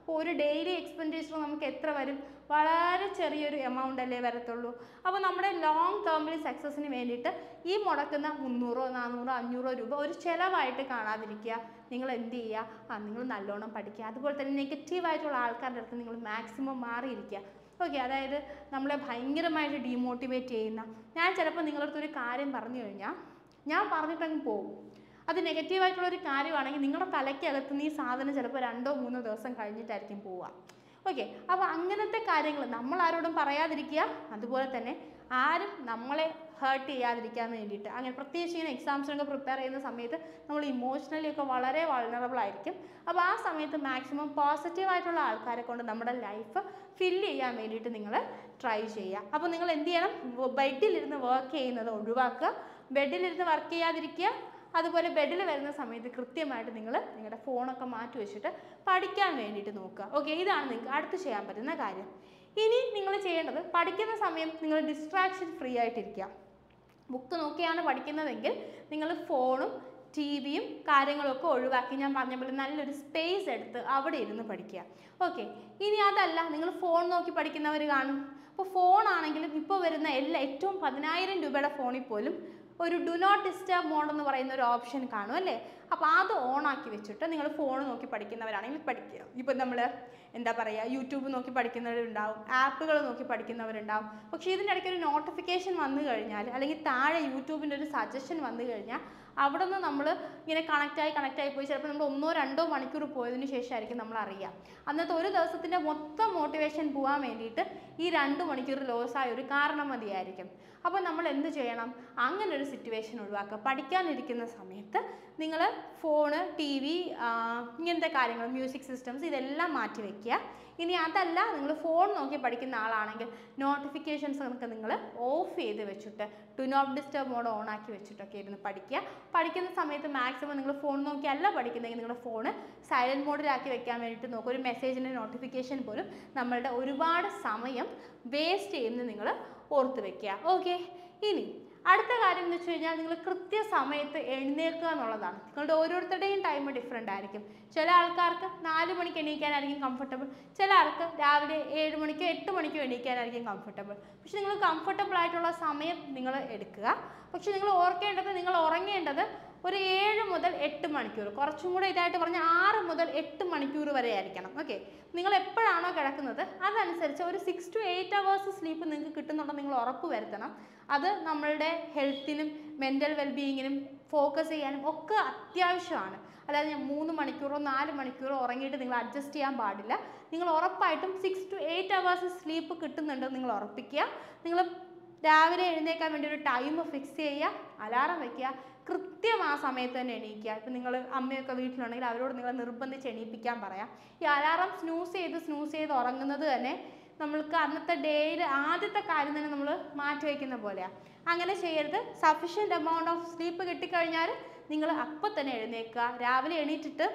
അപ്പോൾ ഒരു ഡെയിലി എക്സ്പെൻഡിച്ചർ നമുക്ക് എത്ര വരും വളരെ ചെറിയൊരു എമൗണ്ട് അല്ലേ വരത്തുള്ളൂ അപ്പോൾ നമ്മുടെ ലോങ് ടേമിൽ സക്സസ്സിന് വേണ്ടിയിട്ട് ഈ മുടക്കുന്ന മുന്നൂറോ നാനൂറോ അഞ്ഞൂറോ രൂപ ഒരു ചിലവായിട്ട് കാണാതിരിക്കുക നിങ്ങൾ എന്ത് ചെയ്യുക ആ നിങ്ങൾ നല്ലോണം പഠിക്കുക അതുപോലെ തന്നെ നെഗറ്റീവായിട്ടുള്ള ആൾക്കാരുടെ അടുത്ത് നിങ്ങൾ മാക്സിമം മാറിയിരിക്കുക ഓക്കെ അതായത് നമ്മളെ ഭയങ്കരമായിട്ട് ഡീമോട്ടിവേറ്റ് ചെയ്യുന്ന ഞാൻ ചിലപ്പോൾ നിങ്ങളുടെ അടുത്ത് ഒരു കാര്യം പറഞ്ഞു കഴിഞ്ഞാൽ ഞാൻ പറഞ്ഞിട്ടങ്ങ് പോകും അത് നെഗറ്റീവായിട്ടുള്ള ഒരു കാര്യമാണെങ്കിൽ നിങ്ങളുടെ തലയ്ക്കകത്ത് നിന്ന് ഈ സാധനം ചിലപ്പോൾ രണ്ടോ മൂന്നോ ദിവസം കഴിഞ്ഞിട്ടായിരിക്കും പോവുക ഓക്കെ അപ്പോൾ അങ്ങനത്തെ കാര്യങ്ങൾ നമ്മൾ ആരോടും പറയാതിരിക്കുക അതുപോലെ തന്നെ ആരും നമ്മളെ ഹേർട്ട് ചെയ്യാതിരിക്കാൻ വേണ്ടിയിട്ട് അങ്ങനെ പ്രത്യേകിച്ച് ഇങ്ങനെ എക്സാംസിനൊക്കെ പ്രിപ്പയർ ചെയ്യുന്ന സമയത്ത് നമ്മൾ ഇമോഷണലി ഒക്കെ വളരെ വൾണറബിൾ ആയിരിക്കും അപ്പോൾ ആ സമയത്ത് മാക്സിമം പോസിറ്റീവായിട്ടുള്ള ആൾക്കാരെ കൊണ്ട് നമ്മുടെ ലൈഫ് ഫില്ല് ചെയ്യാൻ വേണ്ടിയിട്ട് നിങ്ങൾ ട്രൈ ചെയ്യുക അപ്പോൾ നിങ്ങൾ എന്ത് ചെയ്യണം ബെഡിലിരുന്ന് വർക്ക് ചെയ്യുന്നത് ഒഴിവാക്കുക ബെഡിലിരുന്ന് വർക്ക് ചെയ്യാതിരിക്കുക അതുപോലെ ബെഡിൽ വരുന്ന സമയത്ത് കൃത്യമായിട്ട് നിങ്ങൾ നിങ്ങളുടെ ഫോണൊക്കെ മാറ്റി വെച്ചിട്ട് പഠിക്കാൻ വേണ്ടിയിട്ട് നോക്കുക ഓക്കെ ഇതാണ് നിങ്ങൾക്ക് അടുത്ത് ചെയ്യാൻ പറ്റുന്ന കാര്യം ഇനി നിങ്ങൾ ചെയ്യേണ്ടത് പഠിക്കുന്ന സമയം നിങ്ങൾ ഡിസ്ട്രാക്ഷൻ ഫ്രീ ആയിട്ടിരിക്കുക ബുക്ക് നോക്കിയാണ് പഠിക്കുന്നതെങ്കിൽ നിങ്ങൾ ഫോണും ടി വിയും കാര്യങ്ങളൊക്കെ ഒഴിവാക്കി ഞാൻ പറഞ്ഞ പോലെ നല്ലൊരു സ്പേസ് എടുത്ത് അവിടെ ഇരുന്ന് പഠിക്കുക ഓക്കെ ഇനി അതല്ല നിങ്ങൾ ഫോൺ നോക്കി പഠിക്കുന്നവർ കാണും അപ്പോൾ ഫോൺ ആണെങ്കിലും ഇപ്പോൾ വരുന്ന എല്ലാ ഏറ്റവും പതിനായിരം രൂപയുടെ ഫോണിൽ പോലും ഒരു ഡു നോട്ട് ഡിസ്റ്റർബ് മോഡ് എന്ന് പറയുന്ന ഒരു ഓപ്ഷൻ കാണും അല്ലേ അപ്പോൾ അത് ഓൺ ആക്കി വെച്ചിട്ട് നിങ്ങൾ ഫോൺ നോക്കി പഠിക്കുന്നവരാണെങ്കിൽ പഠിക്കുക ഇപ്പം നമ്മൾ എന്താ പറയുക യൂട്യൂബ് നോക്കി പഠിക്കുന്നവരുണ്ടാവും ആപ്പുകൾ നോക്കി പഠിക്കുന്നവരുണ്ടാവും പക്ഷേ ഇതിൻ്റെ ഇടയ്ക്ക് ഒരു നോട്ടിഫിക്കേഷൻ വന്നു കഴിഞ്ഞാൽ അല്ലെങ്കിൽ താഴെ യൂട്യൂബിൻ്റെ ഒരു സജഷൻ വന്നു കഴിഞ്ഞാൽ അവിടെ നിന്ന് നമ്മൾ ഇങ്ങനെ കണക്റ്റായി കണക്റ്റായി പോയി ചിലപ്പോൾ നമ്മൾ ഒന്നോ രണ്ടോ മണിക്കൂർ പോയതിന് ശേഷമായിരിക്കും നമ്മൾ അറിയുക അന്നത്തെ ഒരു ദിവസത്തിൻ്റെ മൊത്തം മോട്ടിവേഷൻ പോകാൻ വേണ്ടിയിട്ട് ഈ രണ്ട് മണിക്കൂർ ലോസ് ആയ ഒരു കാരണം മതിയായിരിക്കും അപ്പോൾ നമ്മൾ എന്ത് ചെയ്യണം അങ്ങനെ ഒരു സിറ്റുവേഷൻ ഒഴിവാക്കുക പഠിക്കാനിരിക്കുന്ന സമയത്ത് നിങ്ങൾ ഫോണ് ടി വി ഇങ്ങനത്തെ കാര്യങ്ങൾ മ്യൂസിക് സിസ്റ്റംസ് ഇതെല്ലാം മാറ്റി വയ്ക്കുക ഇനി അതല്ല നിങ്ങൾ ഫോൺ നോക്കി പഠിക്കുന്ന ആളാണെങ്കിൽ നോട്ടിഫിക്കേഷൻസ് ഒക്കെ നിങ്ങൾ ഓഫ് ചെയ്ത് വെച്ചിട്ട് do not disturb mode on ആക്കി വെച്ചിട്ടൊക്കെ ഇരുന്ന് പഠിക്കുക പഠിക്കുന്ന സമയത്ത് മാക്സിമം നിങ്ങൾ ഫോൺ നോക്കിയല്ല പഠിക്കുന്നതെങ്കിൽ നിങ്ങളുടെ ഫോണ് സൈലൻറ്റ് മോഡിലാക്കി വെക്കാൻ വേണ്ടിയിട്ട് നോക്കുക ഒരു മെസ്സേജിൻ്റെ നോട്ടിഫിക്കേഷൻ പോലും നമ്മളുടെ ഒരുപാട് സമയം വേസ്റ്റ് ചെയ്യുന്നത് നിങ്ങൾ ഓർത്ത് വെക്കുക ഓക്കെ ഇനി അടുത്ത കാര്യം എന്ന് വെച്ച് കഴിഞ്ഞാൽ നിങ്ങൾ കൃത്യസമയത്ത് എഴുന്നേൽക്കുക എന്നുള്ളതാണ് നിങ്ങളുടെ ഓരോരുത്തരുടെയും ടൈം ഡിഫറെൻ്റ് ആയിരിക്കും ചില ആൾക്കാർക്ക് നാല് മണിക്ക് എണീക്കാനായിരിക്കും കംഫർട്ടബിൾ ചില ആൾക്ക് രാവിലെ ഏഴ് മണിക്കോ എട്ട് മണിക്കോ എണീക്കാനായിരിക്കും കംഫർട്ടബിൾ പക്ഷെ നിങ്ങൾ കംഫർട്ടബിൾ ആയിട്ടുള്ള സമയം നിങ്ങൾ എടുക്കുക പക്ഷെ നിങ്ങൾ ഓർക്കേണ്ടത് നിങ്ങൾ ഉറങ്ങേണ്ടത് ഒരു ഏഴ് മുതൽ എട്ട് മണിക്കൂർ കുറച്ചും കൂടെ ഇതായിട്ട് പറഞ്ഞാൽ ആറ് മുതൽ എട്ട് മണിക്കൂർ വരെ ആയിരിക്കണം ഓക്കെ നിങ്ങൾ എപ്പോഴാണോ കിടക്കുന്നത് അതനുസരിച്ച് ഒരു six to eight hours sleep നിങ്ങൾക്ക് കിട്ടുന്നുണ്ടെന്ന് നിങ്ങൾ ഉറപ്പ് വരുത്തണം അത് നമ്മളുടെ ഹെൽത്തിനും മെൻ്റൽ വെൽബീയിങ്ങിനും ഫോക്കസ് ചെയ്യാനും ഒക്കെ അത്യാവശ്യമാണ് അതായത് ഞാൻ മൂന്ന് മണിക്കൂറോ നാല് മണിക്കൂറോ ഉറങ്ങിയിട്ട് നിങ്ങൾ അഡ്ജസ്റ്റ് ചെയ്യാൻ പാടില്ല നിങ്ങൾ ഉറപ്പായിട്ടും six to eight hours sleep കിട്ടുന്നുണ്ടെന്ന് നിങ്ങൾ ഉറപ്പിക്കുക നിങ്ങൾ രാവിലെ എഴുന്നേക്കാൻ വേണ്ടി ഒരു ടൈം ഫിക്സ് ചെയ്യുക അലാറം വെക്കുക കൃത്യം ആ സമയത്ത് തന്നെ എണീക്കുക ഇപ്പം നിങ്ങൾ അമ്മയൊക്കെ വീട്ടിലുണ്ടെങ്കിൽ അവരോട് നിങ്ങൾ നിർബന്ധിച്ച് എണീപ്പിക്കാൻ പറയാം ഈ അലാറം സ്നൂസ് ചെയ്ത് സ്നൂസ് ചെയ്ത് ഉറങ്ങുന്നത് തന്നെ നമ്മൾക്ക് അന്നത്തെ ഡേയിൽ ആദ്യത്തെ കാര്യം തന്നെ നമ്മൾ മാറ്റി വയ്ക്കുന്ന പോലെയാണ് അങ്ങനെ ചെയ്യരുത് സഫീഷ്യൻറ്റ് എമൗണ്ട് ഓഫ് സ്ലീപ്പ് കിട്ടിക്കഴിഞ്ഞാൽ നിങ്ങൾ അപ്പം തന്നെ എഴുന്നേൽക്കുക രാവിലെ എണീറ്റിട്ട്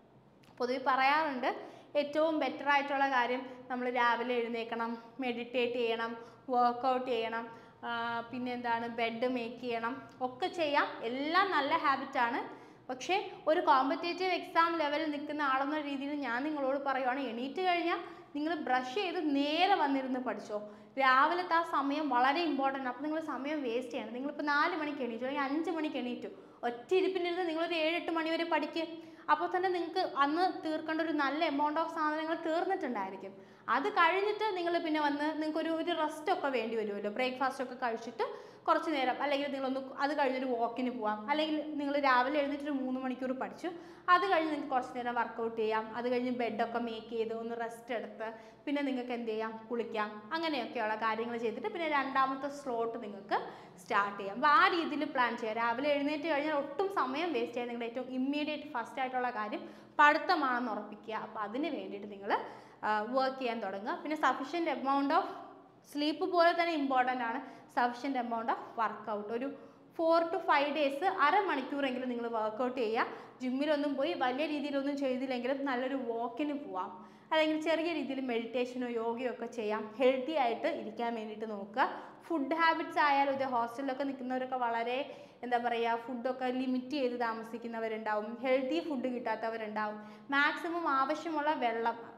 പൊതുവെ പറയാറുണ്ട് ഏറ്റവും ബെറ്റർ ആയിട്ടുള്ള കാര്യം നമ്മൾ രാവിലെ എഴുന്നേൽക്കണം മെഡിറ്റേറ്റ് ചെയ്യണം വർക്കൗട്ട് ചെയ്യണം ആ, പിന്നെ എന്താണ് ബെഡ് മേക്ക് ചെയ്യണം ഒക്കെ ചെയ്യാം എല്ലാം നല്ല ഹാബിറ്റാണ് പക്ഷേ ഒരു കോമ്പറ്റേറ്റീവ് എക്സാം ലെവലിൽ നിൽക്കുന്ന ആളെന്ന രീതിയിൽ ഞാൻ നിങ്ങളോട് പറയുവാണ് എണീറ്റ് കഴിഞ്ഞാൽ നിങ്ങൾ ബ്രഷ് ചെയ്ത് നേരെ വന്നിരുന്ന് പഠിച്ചോ രാവിലത്തെ ആ സമയം വളരെ ഇമ്പോർട്ടൻ്റ് അപ്പോൾ നിങ്ങൾ സമയം വേസ്റ്റ് ചെയ്യണം നിങ്ങളിപ്പോൾ നാല് മണിക്ക് എണീറ്റു അല്ലെങ്കിൽ അഞ്ച് മണിക്ക് എണീറ്റു ഒറ്റ ഇരിപ്പിനിരുന്ന് നിങ്ങളൊരു ഏഴെട്ട് മണി വരെ പഠിക്കുക അപ്പോൾ തന്നെ നിങ്ങൾക്ക് അന്ന് തീർക്കേണ്ട ഒരു നല്ല എമൗണ്ട് ഓഫ് സാധനങ്ങൾ തീർന്നിട്ടുണ്ടായിരിക്കും അത് കഴിഞ്ഞിട്ട് നിങ്ങൾ പിന്നെ വന്ന് നിങ്ങൾക്ക് ഒരു ഒരു റെസ്റ്റ് ഒക്കെ വേണ്ടി വരുമല്ലോ ബ്രേക്ക്ഫാസ്റ്റ് ഒക്കെ കഴിച്ചിട്ട് കുറച്ച് നേരം അല്ലെങ്കിൽ നിങ്ങളൊന്ന് അത് കഴിഞ്ഞൊരു വാക്കിന് പോവാം അല്ലെങ്കിൽ നിങ്ങൾ രാവിലെ എഴുന്നേറ്റ് ഒരു മൂന്ന് മണിക്കൂർ പഠിച്ചു അത് കഴിഞ്ഞ് നിങ്ങൾക്ക് കുറച്ച് നേരം വർക്കൗട്ട് ചെയ്യാം അത് കഴിഞ്ഞ് ബെഡൊക്കെ മേക്ക് ചെയ്ത് ഒന്ന് റെസ്റ്റ് എടുത്ത് പിന്നെ നിങ്ങൾക്ക് എന്ത് ചെയ്യാം കുളിക്കാം അങ്ങനെയൊക്കെയുള്ള കാര്യങ്ങൾ ചെയ്തിട്ട് പിന്നെ രണ്ടാമത്തെ സ്ലോട്ട് നിങ്ങൾക്ക് സ്റ്റാർട്ട് ചെയ്യാം അപ്പോൾ ആ രീതിയിൽ പ്ലാൻ ചെയ്യാം രാവിലെ എഴുന്നേറ്റ് കഴിഞ്ഞാൽ ഒട്ടും സമയം വേസ്റ്റ് ചെയ്യാൻ നിങ്ങളുടെ ഏറ്റവും ഇമ്മീഡിയറ്റ് ഫസ്റ്റ് ആയിട്ടുള്ള കാര്യം പഠിത്തമാണെന്ന് ഉറപ്പിക്കുക അപ്പോൾ അതിന് വേണ്ടിയിട്ട് നിങ്ങൾ വർക്ക് ചെയ്യാൻ തുടങ്ങുക പിന്നെ സഫീഷ്യൻറ്റ് എമൗണ്ട് ഓഫ് സ്ലീപ്പ് പോലെ തന്നെ ഇമ്പോർട്ടൻ്റ് ആണ് സഫീഷ്യൻറ്റ് എമൗണ്ട് ഓഫ് വർക്കൗട്ട് ഒരു ഫോർ ടു ഫൈവ് ഡേയ്സ് അരമണിക്കൂറെങ്കിലും നിങ്ങൾ വർക്കൗട്ട് ചെയ്യുക ജിമ്മിലൊന്നും പോയി വലിയ രീതിയിലൊന്നും ചെയ്തില്ലെങ്കിലും നല്ലൊരു വാക്കിന് പോവാം അല്ലെങ്കിൽ ചെറിയ രീതിയിൽ മെഡിറ്റേഷനോ യോഗയോ ഒക്കെ ചെയ്യാം ഹെൽത്തി ആയിട്ട് ഇരിക്കാൻ വേണ്ടിയിട്ട് നോക്കുക ഫുഡ് ഹാബിറ്റ്സ് ആയാലും ഇത് ഹോസ്റ്റലിലൊക്കെ നിൽക്കുന്നവരൊക്കെ വളരെ എന്താ പറയുക ഫുഡൊക്കെ ലിമിറ്റ് ചെയ്ത് താമസിക്കുന്നവരുണ്ടാവും ഹെൽത്തി ഫുഡ് കിട്ടാത്തവരുണ്ടാവും മാക്സിമം ആവശ്യമുള്ള വെള്ളം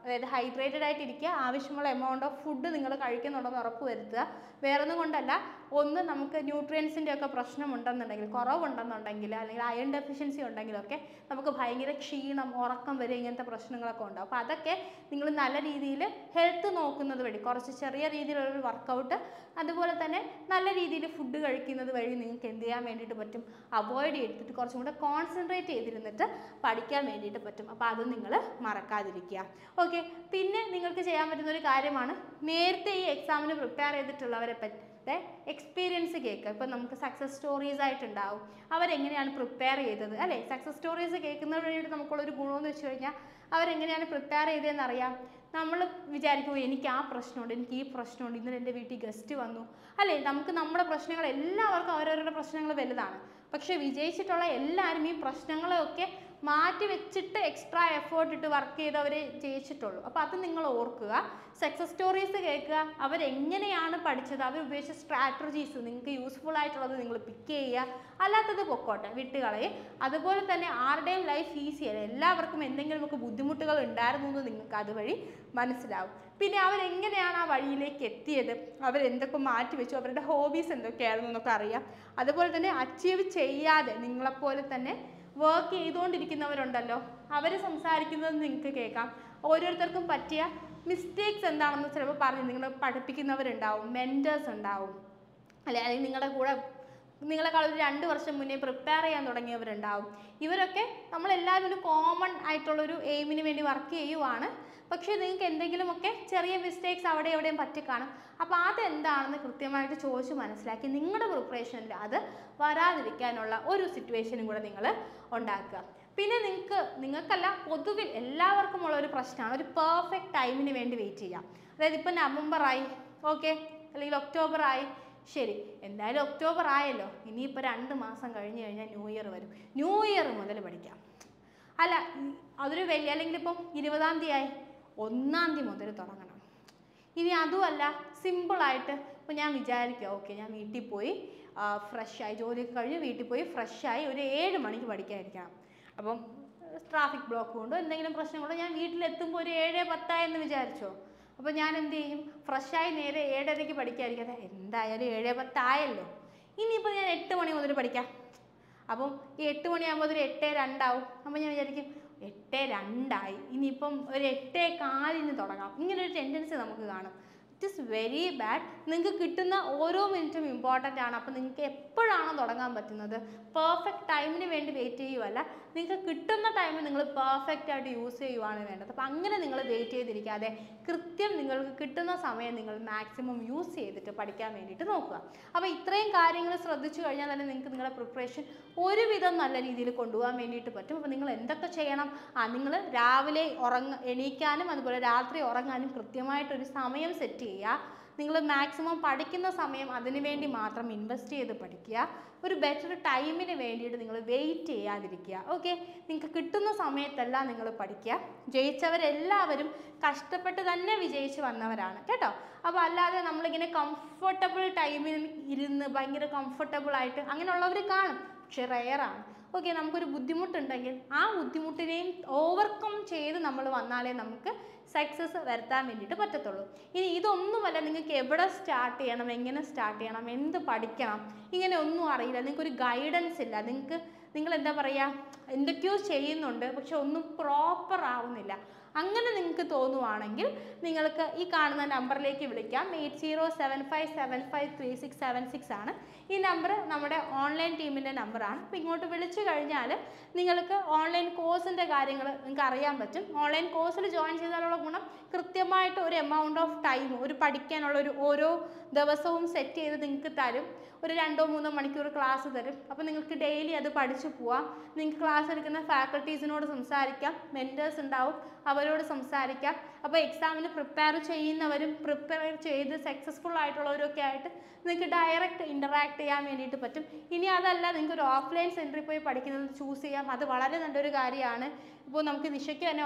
അതായത് ഹൈഡ്രേറ്റഡ് ആയിട്ട് ഇരിക്കുക ആവശ്യമുള്ള എമൗണ്ട് ഓഫ് ഫുഡ് നിങ്ങൾ കഴിക്കുന്നുണ്ടെന്ന് ഉറപ്പ് വരുത്തുക വേറൊന്നും കൊണ്ടല്ല ഒന്ന് നമുക്ക് ന്യൂട്രിയൻസിൻ്റെ ഒക്കെ പ്രശ്നമുണ്ടെന്നുണ്ടെങ്കിൽ കുറവുണ്ടെന്നുണ്ടെങ്കിൽ അല്ലെങ്കിൽ അയൺ ഡെഫിഷ്യൻസി ഉണ്ടെങ്കിലൊക്കെ നമുക്ക് ഭയങ്കര ക്ഷീണം ഉറക്കം വരെ ഇങ്ങനത്തെ പ്രശ്നങ്ങളൊക്കെ ഉണ്ടാവും അപ്പോൾ അതൊക്കെ നിങ്ങൾ നല്ല രീതിയിൽ ഹെൽത്ത് നോക്കുന്നത് വഴി കുറച്ച് ചെറിയ രീതിയിലുള്ളൊരു വർക്കൗട്ട് അതുപോലെ തന്നെ നല്ല രീതിയിൽ ഫുഡ് കഴിക്കുന്നത് വഴി നിങ്ങൾക്ക് എന്ത് ചെയ്യാൻ വേണ്ടിയിട്ട് പറ്റും അവോയ്ഡ് ചെയ്തിട്ട് കുറച്ചും കൂടെ കോൺസെൻട്രേറ്റ് ചെയ്തിരുന്നിട്ട് പഠിക്കാൻ വേണ്ടിയിട്ട് പറ്റും അപ്പോൾ അത് നിങ്ങൾ മറക്കാതിരിക്കുക ഓക്കെ പിന്നെ നിങ്ങൾക്ക് ചെയ്യാൻ പറ്റുന്ന ഒരു കാര്യമാണ് നേരത്തെ ഈ എക്സാമിന് പ്രിപ്പയർ ചെയ്തിട്ടുള്ളവരെ പറ്റി എക്സ്പീരിയൻസ് കേൾക്കുക ഇപ്പം നമുക്ക് സക്സസ് സ്റ്റോറീസ് ആയിട്ടുണ്ടാവും അവരെങ്ങനെയാണ് പ്രിപ്പയർ ചെയ്തത് അല്ലേ സക്സസ് സ്റ്റോറീസ് കേൾക്കുന്നത് വഴിയിട്ട് നമുക്കുള്ളൊരു ഗുണമെന്ന് വെച്ച് കഴിഞ്ഞാൽ അവരെങ്ങനെയാണ് പ്രിപ്പയർ ചെയ്തതെന്ന് അറിയാം നമ്മൾ വിചാരിക്കും "ഓ, എനിക്ക് ആ പ്രശ്നമുണ്ട് എനിക്ക് ഈ പ്രശ്നമുണ്ട് ഇന്നലെ എൻ്റെ വീട്ടിൽ ഗസ്റ്റ് വന്നു അല്ലേ നമുക്ക് നമ്മുടെ പ്രശ്നങ്ങൾ എല്ലാവർക്കും അവരവരുടെ പ്രശ്നങ്ങൾ വലുതാണ് പക്ഷേ വിജയിച്ചിട്ടുള്ള എല്ലാവരും ഈ പ്രശ്നങ്ങളെയൊക്കെ മാറ്റി വെച്ചിട്ട് എക്സ്ട്രാ എഫേർട്ട് ഇട്ട് വർക്ക് ചെയ്തവരെ ജയിച്ചിട്ടുള്ളൂ അപ്പോൾ അത് നിങ്ങൾ ഓർക്കുക സക്സസ് സ്റ്റോറീസ് കേൾക്കുക അവരെങ്ങനെയാണ് പഠിച്ചത് അവർ ഉപയോഗിച്ച സ്ട്രാറ്റജീസ് നിങ്ങൾക്ക് യൂസ്ഫുൾ ആയിട്ടുള്ളത് നിങ്ങൾ പിക്ക് ചെയ്യുക അല്ലാത്തത് പൊക്കോട്ടെ വിട്ടുകളയെ അതുപോലെ തന്നെ ആരുടെയും ലൈഫ് ഈസി അല്ല എല്ലാവർക്കും എന്തെങ്കിലുമൊക്കെ ബുദ്ധിമുട്ടുകൾ ഉണ്ടായിരുന്നു എന്ന് നിങ്ങൾക്ക് അതുവഴി മനസ്സിലാവും പിന്നെ അവരെങ്ങനെയാണ് ആ വഴിയിലേക്ക് എത്തിയത് അവരെന്തൊക്കെ മാറ്റി വെച്ചു അവരുടെ ഹോബീസ് എന്തൊക്കെയായിരുന്നു എന്നൊക്കെ അറിയാം അതുപോലെ തന്നെ അച്ചീവ് ചെയ്യാതെ നിങ്ങളെപ്പോലെ തന്നെ വർക്ക് ചെയ്തുകൊണ്ടിരിക്കുന്നവരുണ്ടല്ലോ അവർ സംസാരിക്കുന്നത് നിങ്ങൾക്ക് കേൾക്കാം ഓരോരുത്തർക്കും പറ്റിയ മിസ്റ്റേക്സ് എന്താണെന്ന് ചിലപ്പോൾ പറഞ്ഞ് നിങ്ങൾ പഠിപ്പിക്കുന്നവരുണ്ടാവും മെൻറ്റേഴ്സ് ഉണ്ടാവും അല്ലെ അല്ലെങ്കിൽ നിങ്ങളുടെ കൂടെ നിങ്ങളെക്കാൾ ഒരു രണ്ട് വർഷം മുന്നേ പ്രിപ്പയർ ചെയ്യാൻ തുടങ്ങിയവരുണ്ടാവും ഇവരൊക്കെ നമ്മളെല്ലാവരും ഒരു കോമൺ ആയിട്ടുള്ളൊരു എയിമിന് വേണ്ടി വർക്ക് ചെയ്യുവാണ് പക്ഷേ നിങ്ങൾക്ക് എന്തെങ്കിലുമൊക്കെ ചെറിയ മിസ്റ്റേക്സ് അവിടെ എവിടെയും പറ്റിക്കാണും അപ്പോൾ അതെന്താണെന്ന് കൃത്യമായിട്ട് ചോദിച്ച് മനസ്സിലാക്കി നിങ്ങളുടെ പ്രിപ്പറേഷനിൽ അത് വരാതിരിക്കാനുള്ള ഒരു സിറ്റുവേഷനും കൂടെ നിങ്ങൾ ഉണ്ടാക്കുക പിന്നെ നിങ്ങൾക്ക് നിങ്ങൾക്കല്ല പൊതുവിൽ എല്ലാവർക്കും ഉള്ള ഒരു പ്രശ്നമാണ് ഒരു പെർഫെക്റ്റ് ടൈമിന് വേണ്ടി വെയിറ്റ് ചെയ്യാം അതായത് ഇപ്പം നവംബർ ആയി ഓക്കെ അല്ലെങ്കിൽ ഒക്ടോബർ ആയി ശരി എന്തായാലും ഒക്ടോബർ ആയല്ലോ ഇനിയിപ്പോൾ രണ്ട് മാസം കഴിഞ്ഞ് കഴിഞ്ഞാൽ ന്യൂ ഇയർ വരും ന്യൂ ഇയർ മുതൽ പഠിക്കാം അല്ല ഈ അതൊരു വലിയ അല്ലെങ്കിൽ ഇപ്പം ഇരുപതാം തീയതി ആയി ഒന്നാം തീയതി മുതൽ തുടങ്ങണം ഇനി അതുമല്ല സിമ്പിളായിട്ട് ഇപ്പോൾ ഞാൻ വിചാരിക്കുക ഓക്കെ ഞാൻ വീട്ടിൽ പോയി ഫ്രഷായി ജോലിയൊക്കെ കഴിഞ്ഞ് വീട്ടിൽ പോയി ഫ്രഷായി ഒരു ഏഴ് മണിക്ക് പഠിക്കാതിരിക്കണം അപ്പം ട്രാഫിക് ബ്ലോക്ക് കൊണ്ടോ എന്തെങ്കിലും പ്രശ്നം കൊണ്ടോ ഞാൻ വീട്ടിലെത്തുമ്പോൾ ഒരു ഏഴ് പത്തായി എന്ന് വിചാരിച്ചോ അപ്പോൾ ഞാൻ എന്ത് ചെയ്യും ഫ്രഷായി നേരെ ഏഴരയ്ക്ക് പഠിക്കാതിരിക്കാതെ എന്തായാലും ഏഴ് പത്തായല്ലോ ഇനിയിപ്പോൾ ഞാൻ എട്ട് മണി മുതൽ പഠിക്കാം അപ്പം ഈ എട്ട് മണിയാകുമ്പോൾ ഒരു എട്ട് രണ്ടാവും അപ്പം ഞാൻ വിചാരിക്കും എട്ട് രണ്ടായി ഇനിയിപ്പം ഒരു എട്ടേ കാലിന് തുടങ്ങാം ഇങ്ങനെ ഒരു ടെൻഡൻസി നമുക്ക് കാണും ഇറ്റ് ഇസ് വെരി ബാഡ് നിങ്ങൾക്ക് കിട്ടുന്ന ഓരോ മിനിറ്റും ഇമ്പോർട്ടൻ്റ് ആണ് അപ്പം നിങ്ങൾക്ക് എപ്പോഴാണോ തുടങ്ങാൻ പറ്റുന്നത് പെർഫെക്റ്റ് ടൈമിന് വേണ്ടി വെയിറ്റ് ചെയ്യുമല്ല നിങ്ങൾക്ക് കിട്ടുന്ന ടൈം നിങ്ങൾ പെർഫെക്റ്റ് ആയിട്ട് യൂസ് ചെയ്യുവാണ് വേണ്ടത് അപ്പം അങ്ങനെ നിങ്ങൾ വെയിറ്റ് ചെയ്തിരിക്കാതെ കൃത്യം നിങ്ങൾക്ക് കിട്ടുന്ന സമയം നിങ്ങൾ മാക്സിമം യൂസ് ചെയ്തിട്ട് പഠിക്കാൻ വേണ്ടിയിട്ട് നോക്കുക അപ്പോൾ ഇത്രയും കാര്യങ്ങൾ ശ്രദ്ധിച്ചു കഴിഞ്ഞാൽ തന്നെ നിങ്ങൾക്ക് നിങ്ങളുടെ പ്രിപ്പറേഷൻ ഒരുവിധം നല്ല രീതിയിൽ കൊണ്ടുപോകാൻ വേണ്ടിയിട്ട് പറ്റും അപ്പോൾ നിങ്ങൾ എന്തൊക്കെ ചെയ്യണം ആ നിങ്ങൾ രാവിലെ ഉറങ്ങ എണീക്കാനും അതുപോലെ രാത്രി ഉറങ്ങാനും കൃത്യമായിട്ടൊരു സമയം സെറ്റ് ചെയ്യുക നിങ്ങൾ മാക്സിമം പഠിക്കുന്ന സമയം അതിനു വേണ്ടി മാത്രം ഇൻവെസ്റ്റ് ചെയ്ത് പഠിക്കുക ഒരു ബെറ്റർ ടൈമിന് വേണ്ടിയിട്ട് നിങ്ങൾ വെയിറ്റ് ചെയ്യാതിരിക്കുക ഓക്കെ നിങ്ങൾക്ക് കിട്ടുന്ന സമയത്തെല്ലാം നിങ്ങൾ പഠിക്കുക ജയിച്ചവരെല്ലാവരും കഷ്ടപ്പെട്ട് തന്നെ വിജയിച്ച് വന്നവരാണ് കേട്ടോ അപ്പോൾ അല്ലാതെ നമ്മളിങ്ങനെ കംഫർട്ടബിൾ ടൈമിൽ ഇരുന്ന് ഭയങ്കര കംഫർട്ടബിൾ ആയിട്ട് അങ്ങനെയുള്ളവർ കാണും പക്ഷെ റെയറാണ് ഓക്കെ നമുക്കൊരു ബുദ്ധിമുട്ടുണ്ടെങ്കിൽ ആ ബുദ്ധിമുട്ടിനെയും ഓവർകം ചെയ്ത് നമ്മൾ വന്നാലേ നമുക്ക് സക്സസ് വരുത്താൻ വേണ്ടിയിട്ട് പറ്റത്തുള്ളൂ ഇനി ഇതൊന്നുമല്ല നിങ്ങൾക്ക് എവിടെ സ്റ്റാർട്ട് ചെയ്യണം എങ്ങനെ സ്റ്റാർട്ട് ചെയ്യണം എന്ത് പഠിക്കണം ഇങ്ങനെ ഒന്നും അറിയില്ല നിങ്ങൾക്കൊരു ഗൈഡൻസ് ഇല്ല നിങ്ങൾക്ക് നിങ്ങൾ എന്താ പറയുക എന്തൊക്കെയോ ചെയ്യുന്നുണ്ട് പക്ഷെ ഒന്നും പ്രോപ്പർ ആവുന്നില്ല അങ്ങനെ നിങ്ങൾക്ക് തോന്നുവാണെങ്കിൽ നിങ്ങൾക്ക് ഈ കാണുന്ന നമ്പറിലേക്ക് വിളിക്കാം eight zero seven five seven five three six seven six ആണ് ഈ നമ്പർ നമ്മുടെ ഓൺലൈൻ ടീമിൻ്റെ നമ്പറാണ് അപ്പോൾ ഇങ്ങോട്ട് വിളിച്ചു കഴിഞ്ഞാൽ നിങ്ങൾക്ക് ഓൺലൈൻ കോഴ്സിൻ്റെ കാര്യങ്ങൾ നിങ്ങൾക്ക് അറിയാൻ പറ്റും ഓൺലൈൻ കോഴ്സിൽ ജോയിൻ ചെയ്താലുള്ള ഗുണം കൃത്യമായിട്ട് ഒരു എമൗണ്ട് ഓഫ് ടൈം ഒരു പഠിക്കാനുള്ള ഒരു ഓരോ ദിവസവും സെറ്റ് ചെയ്ത് നിങ്ങൾക്ക് തരും ഒരു രണ്ടോ മൂന്നോ മണിക്കൂർ ക്ലാസ് തരും അപ്പോൾ നിങ്ങൾക്ക് ഡെയിലി അത് പഠിച്ചു പോവാം നിങ്ങൾക്ക് ക്ലാസ് എടുക്കുന്ന ഫാക്കൾട്ടീസിനോട് സംസാരിക്കാം മെൻറ്റേഴ്സ് ഉണ്ടാവും അവരോട് സംസാരിക്കാം അപ്പോൾ എക്സാമിന് പ്രിപ്പയർ ചെയ്യുന്നവരും പ്രിപ്പയർ ചെയ്ത് സക്സസ്ഫുൾ ആയിട്ടുള്ളവരൊക്കെ ആയിട്ട് നിങ്ങൾക്ക് ഡയറക്റ്റ് ഇൻ്ററാക്ട് ചെയ്യാൻ വേണ്ടിയിട്ട് പറ്റും ഇനി അതല്ല നിങ്ങൾക്ക് ഒരു ഓഫ്ലൈൻ സെൻറ്ററിൽ പോയി പഠിക്കുന്നത് ചൂസ് ചെയ്യാം അത് വളരെ നല്ലൊരു കാര്യമാണ് ഇപ്പോൾ നമുക്ക് നിശയ്ക്ക് തന്നെ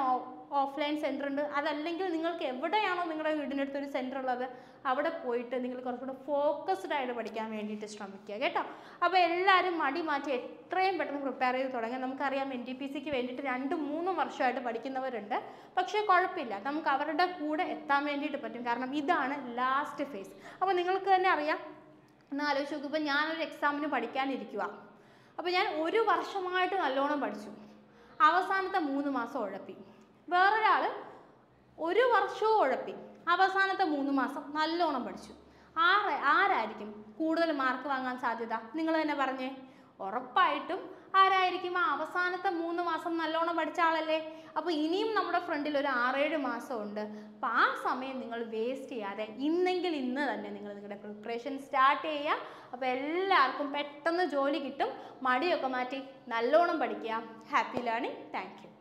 ഓഫ്ലൈൻ സെൻറ്റർ ഉണ്ട് അതല്ലെങ്കിൽ നിങ്ങൾക്ക് എവിടെയാണോ നിങ്ങളുടെ വീടിനടുത്ത് ഒരു സെൻറ്റർ ഉള്ളത് അവിടെ പോയിട്ട് നിങ്ങൾ കുറച്ചുകൂടെ ഫോക്കസ്ഡ് ആയിട്ട് പഠിക്കാൻ വേണ്ടിയിട്ട് ശ്രമിക്കുക കേട്ടോ അപ്പോൾ എല്ലാവരും മടി മാറ്റി എത്രയും പെട്ടെന്ന് പ്രിപ്പയർ ചെയ്ത് തുടങ്ങാം നമുക്കറിയാം എൻ ടി പി സിക്ക് വേണ്ടിയിട്ട് രണ്ടും മൂന്നും വർഷമായിട്ട് പഠിക്കുന്നവരുണ്ട് പക്ഷേ കുഴപ്പമില്ല നമുക്ക് അവരുടെ കൂടെ എത്താൻ വേണ്ടിയിട്ട് പറ്റും കാരണം ഇതാണ് ലാസ്റ്റ് ഫേസ് അപ്പോൾ നിങ്ങൾക്ക് തന്നെ അറിയാം ഒന്ന് ആലോചിച്ച് നോക്കും ഇപ്പം ഞാനൊരു എക്സാമിന് പഠിക്കാനിരിക്കുക അപ്പോൾ ഞാൻ ഒരു വർഷമായിട്ട് നല്ലോണം പഠിച്ചു അവസാനത്തെ മൂന്ന് മാസം ഉഴപ്പി വേറൊരാൾ ഒരു വർഷവും ഉഴപ്പി അവസാനത്തെ മൂന്ന് മാസം നല്ലോണം പഠിച്ചു ആര ആരായിരിക്കും കൂടുതൽ മാർക്ക് വാങ്ങാൻ സാധ്യത നിങ്ങൾ തന്നെ പറഞ്ഞേ ഉറപ്പായിട്ടും ആരായിരിക്കും ആ അവസാനത്തെ മൂന്ന് മാസം നല്ലോണം പഠിച്ച ആളല്ലേ അപ്പോൾ ഇനിയും നമ്മുടെ ഫ്രണ്ടിൽ ഒരു ആറേഴ് മാസം ഉണ്ട് അപ്പോൾ ആ സമയം നിങ്ങൾ വേസ്റ്റ് ചെയ്യാതെ ഇന്നെങ്കിൽ ഇന്ന് തന്നെ നിങ്ങൾ നിങ്ങളുടെ പ്രിപ്പറേഷൻ സ്റ്റാർട്ട് ചെയ്യുക അപ്പോൾ എല്ലാവർക്കും പെട്ടെന്ന് ജോലി കിട്ടും മടിയൊക്കെ മാറ്റി നല്ലോണം പഠിക്കുക ഹാപ്പി ലേണിംഗ് താങ്ക് യു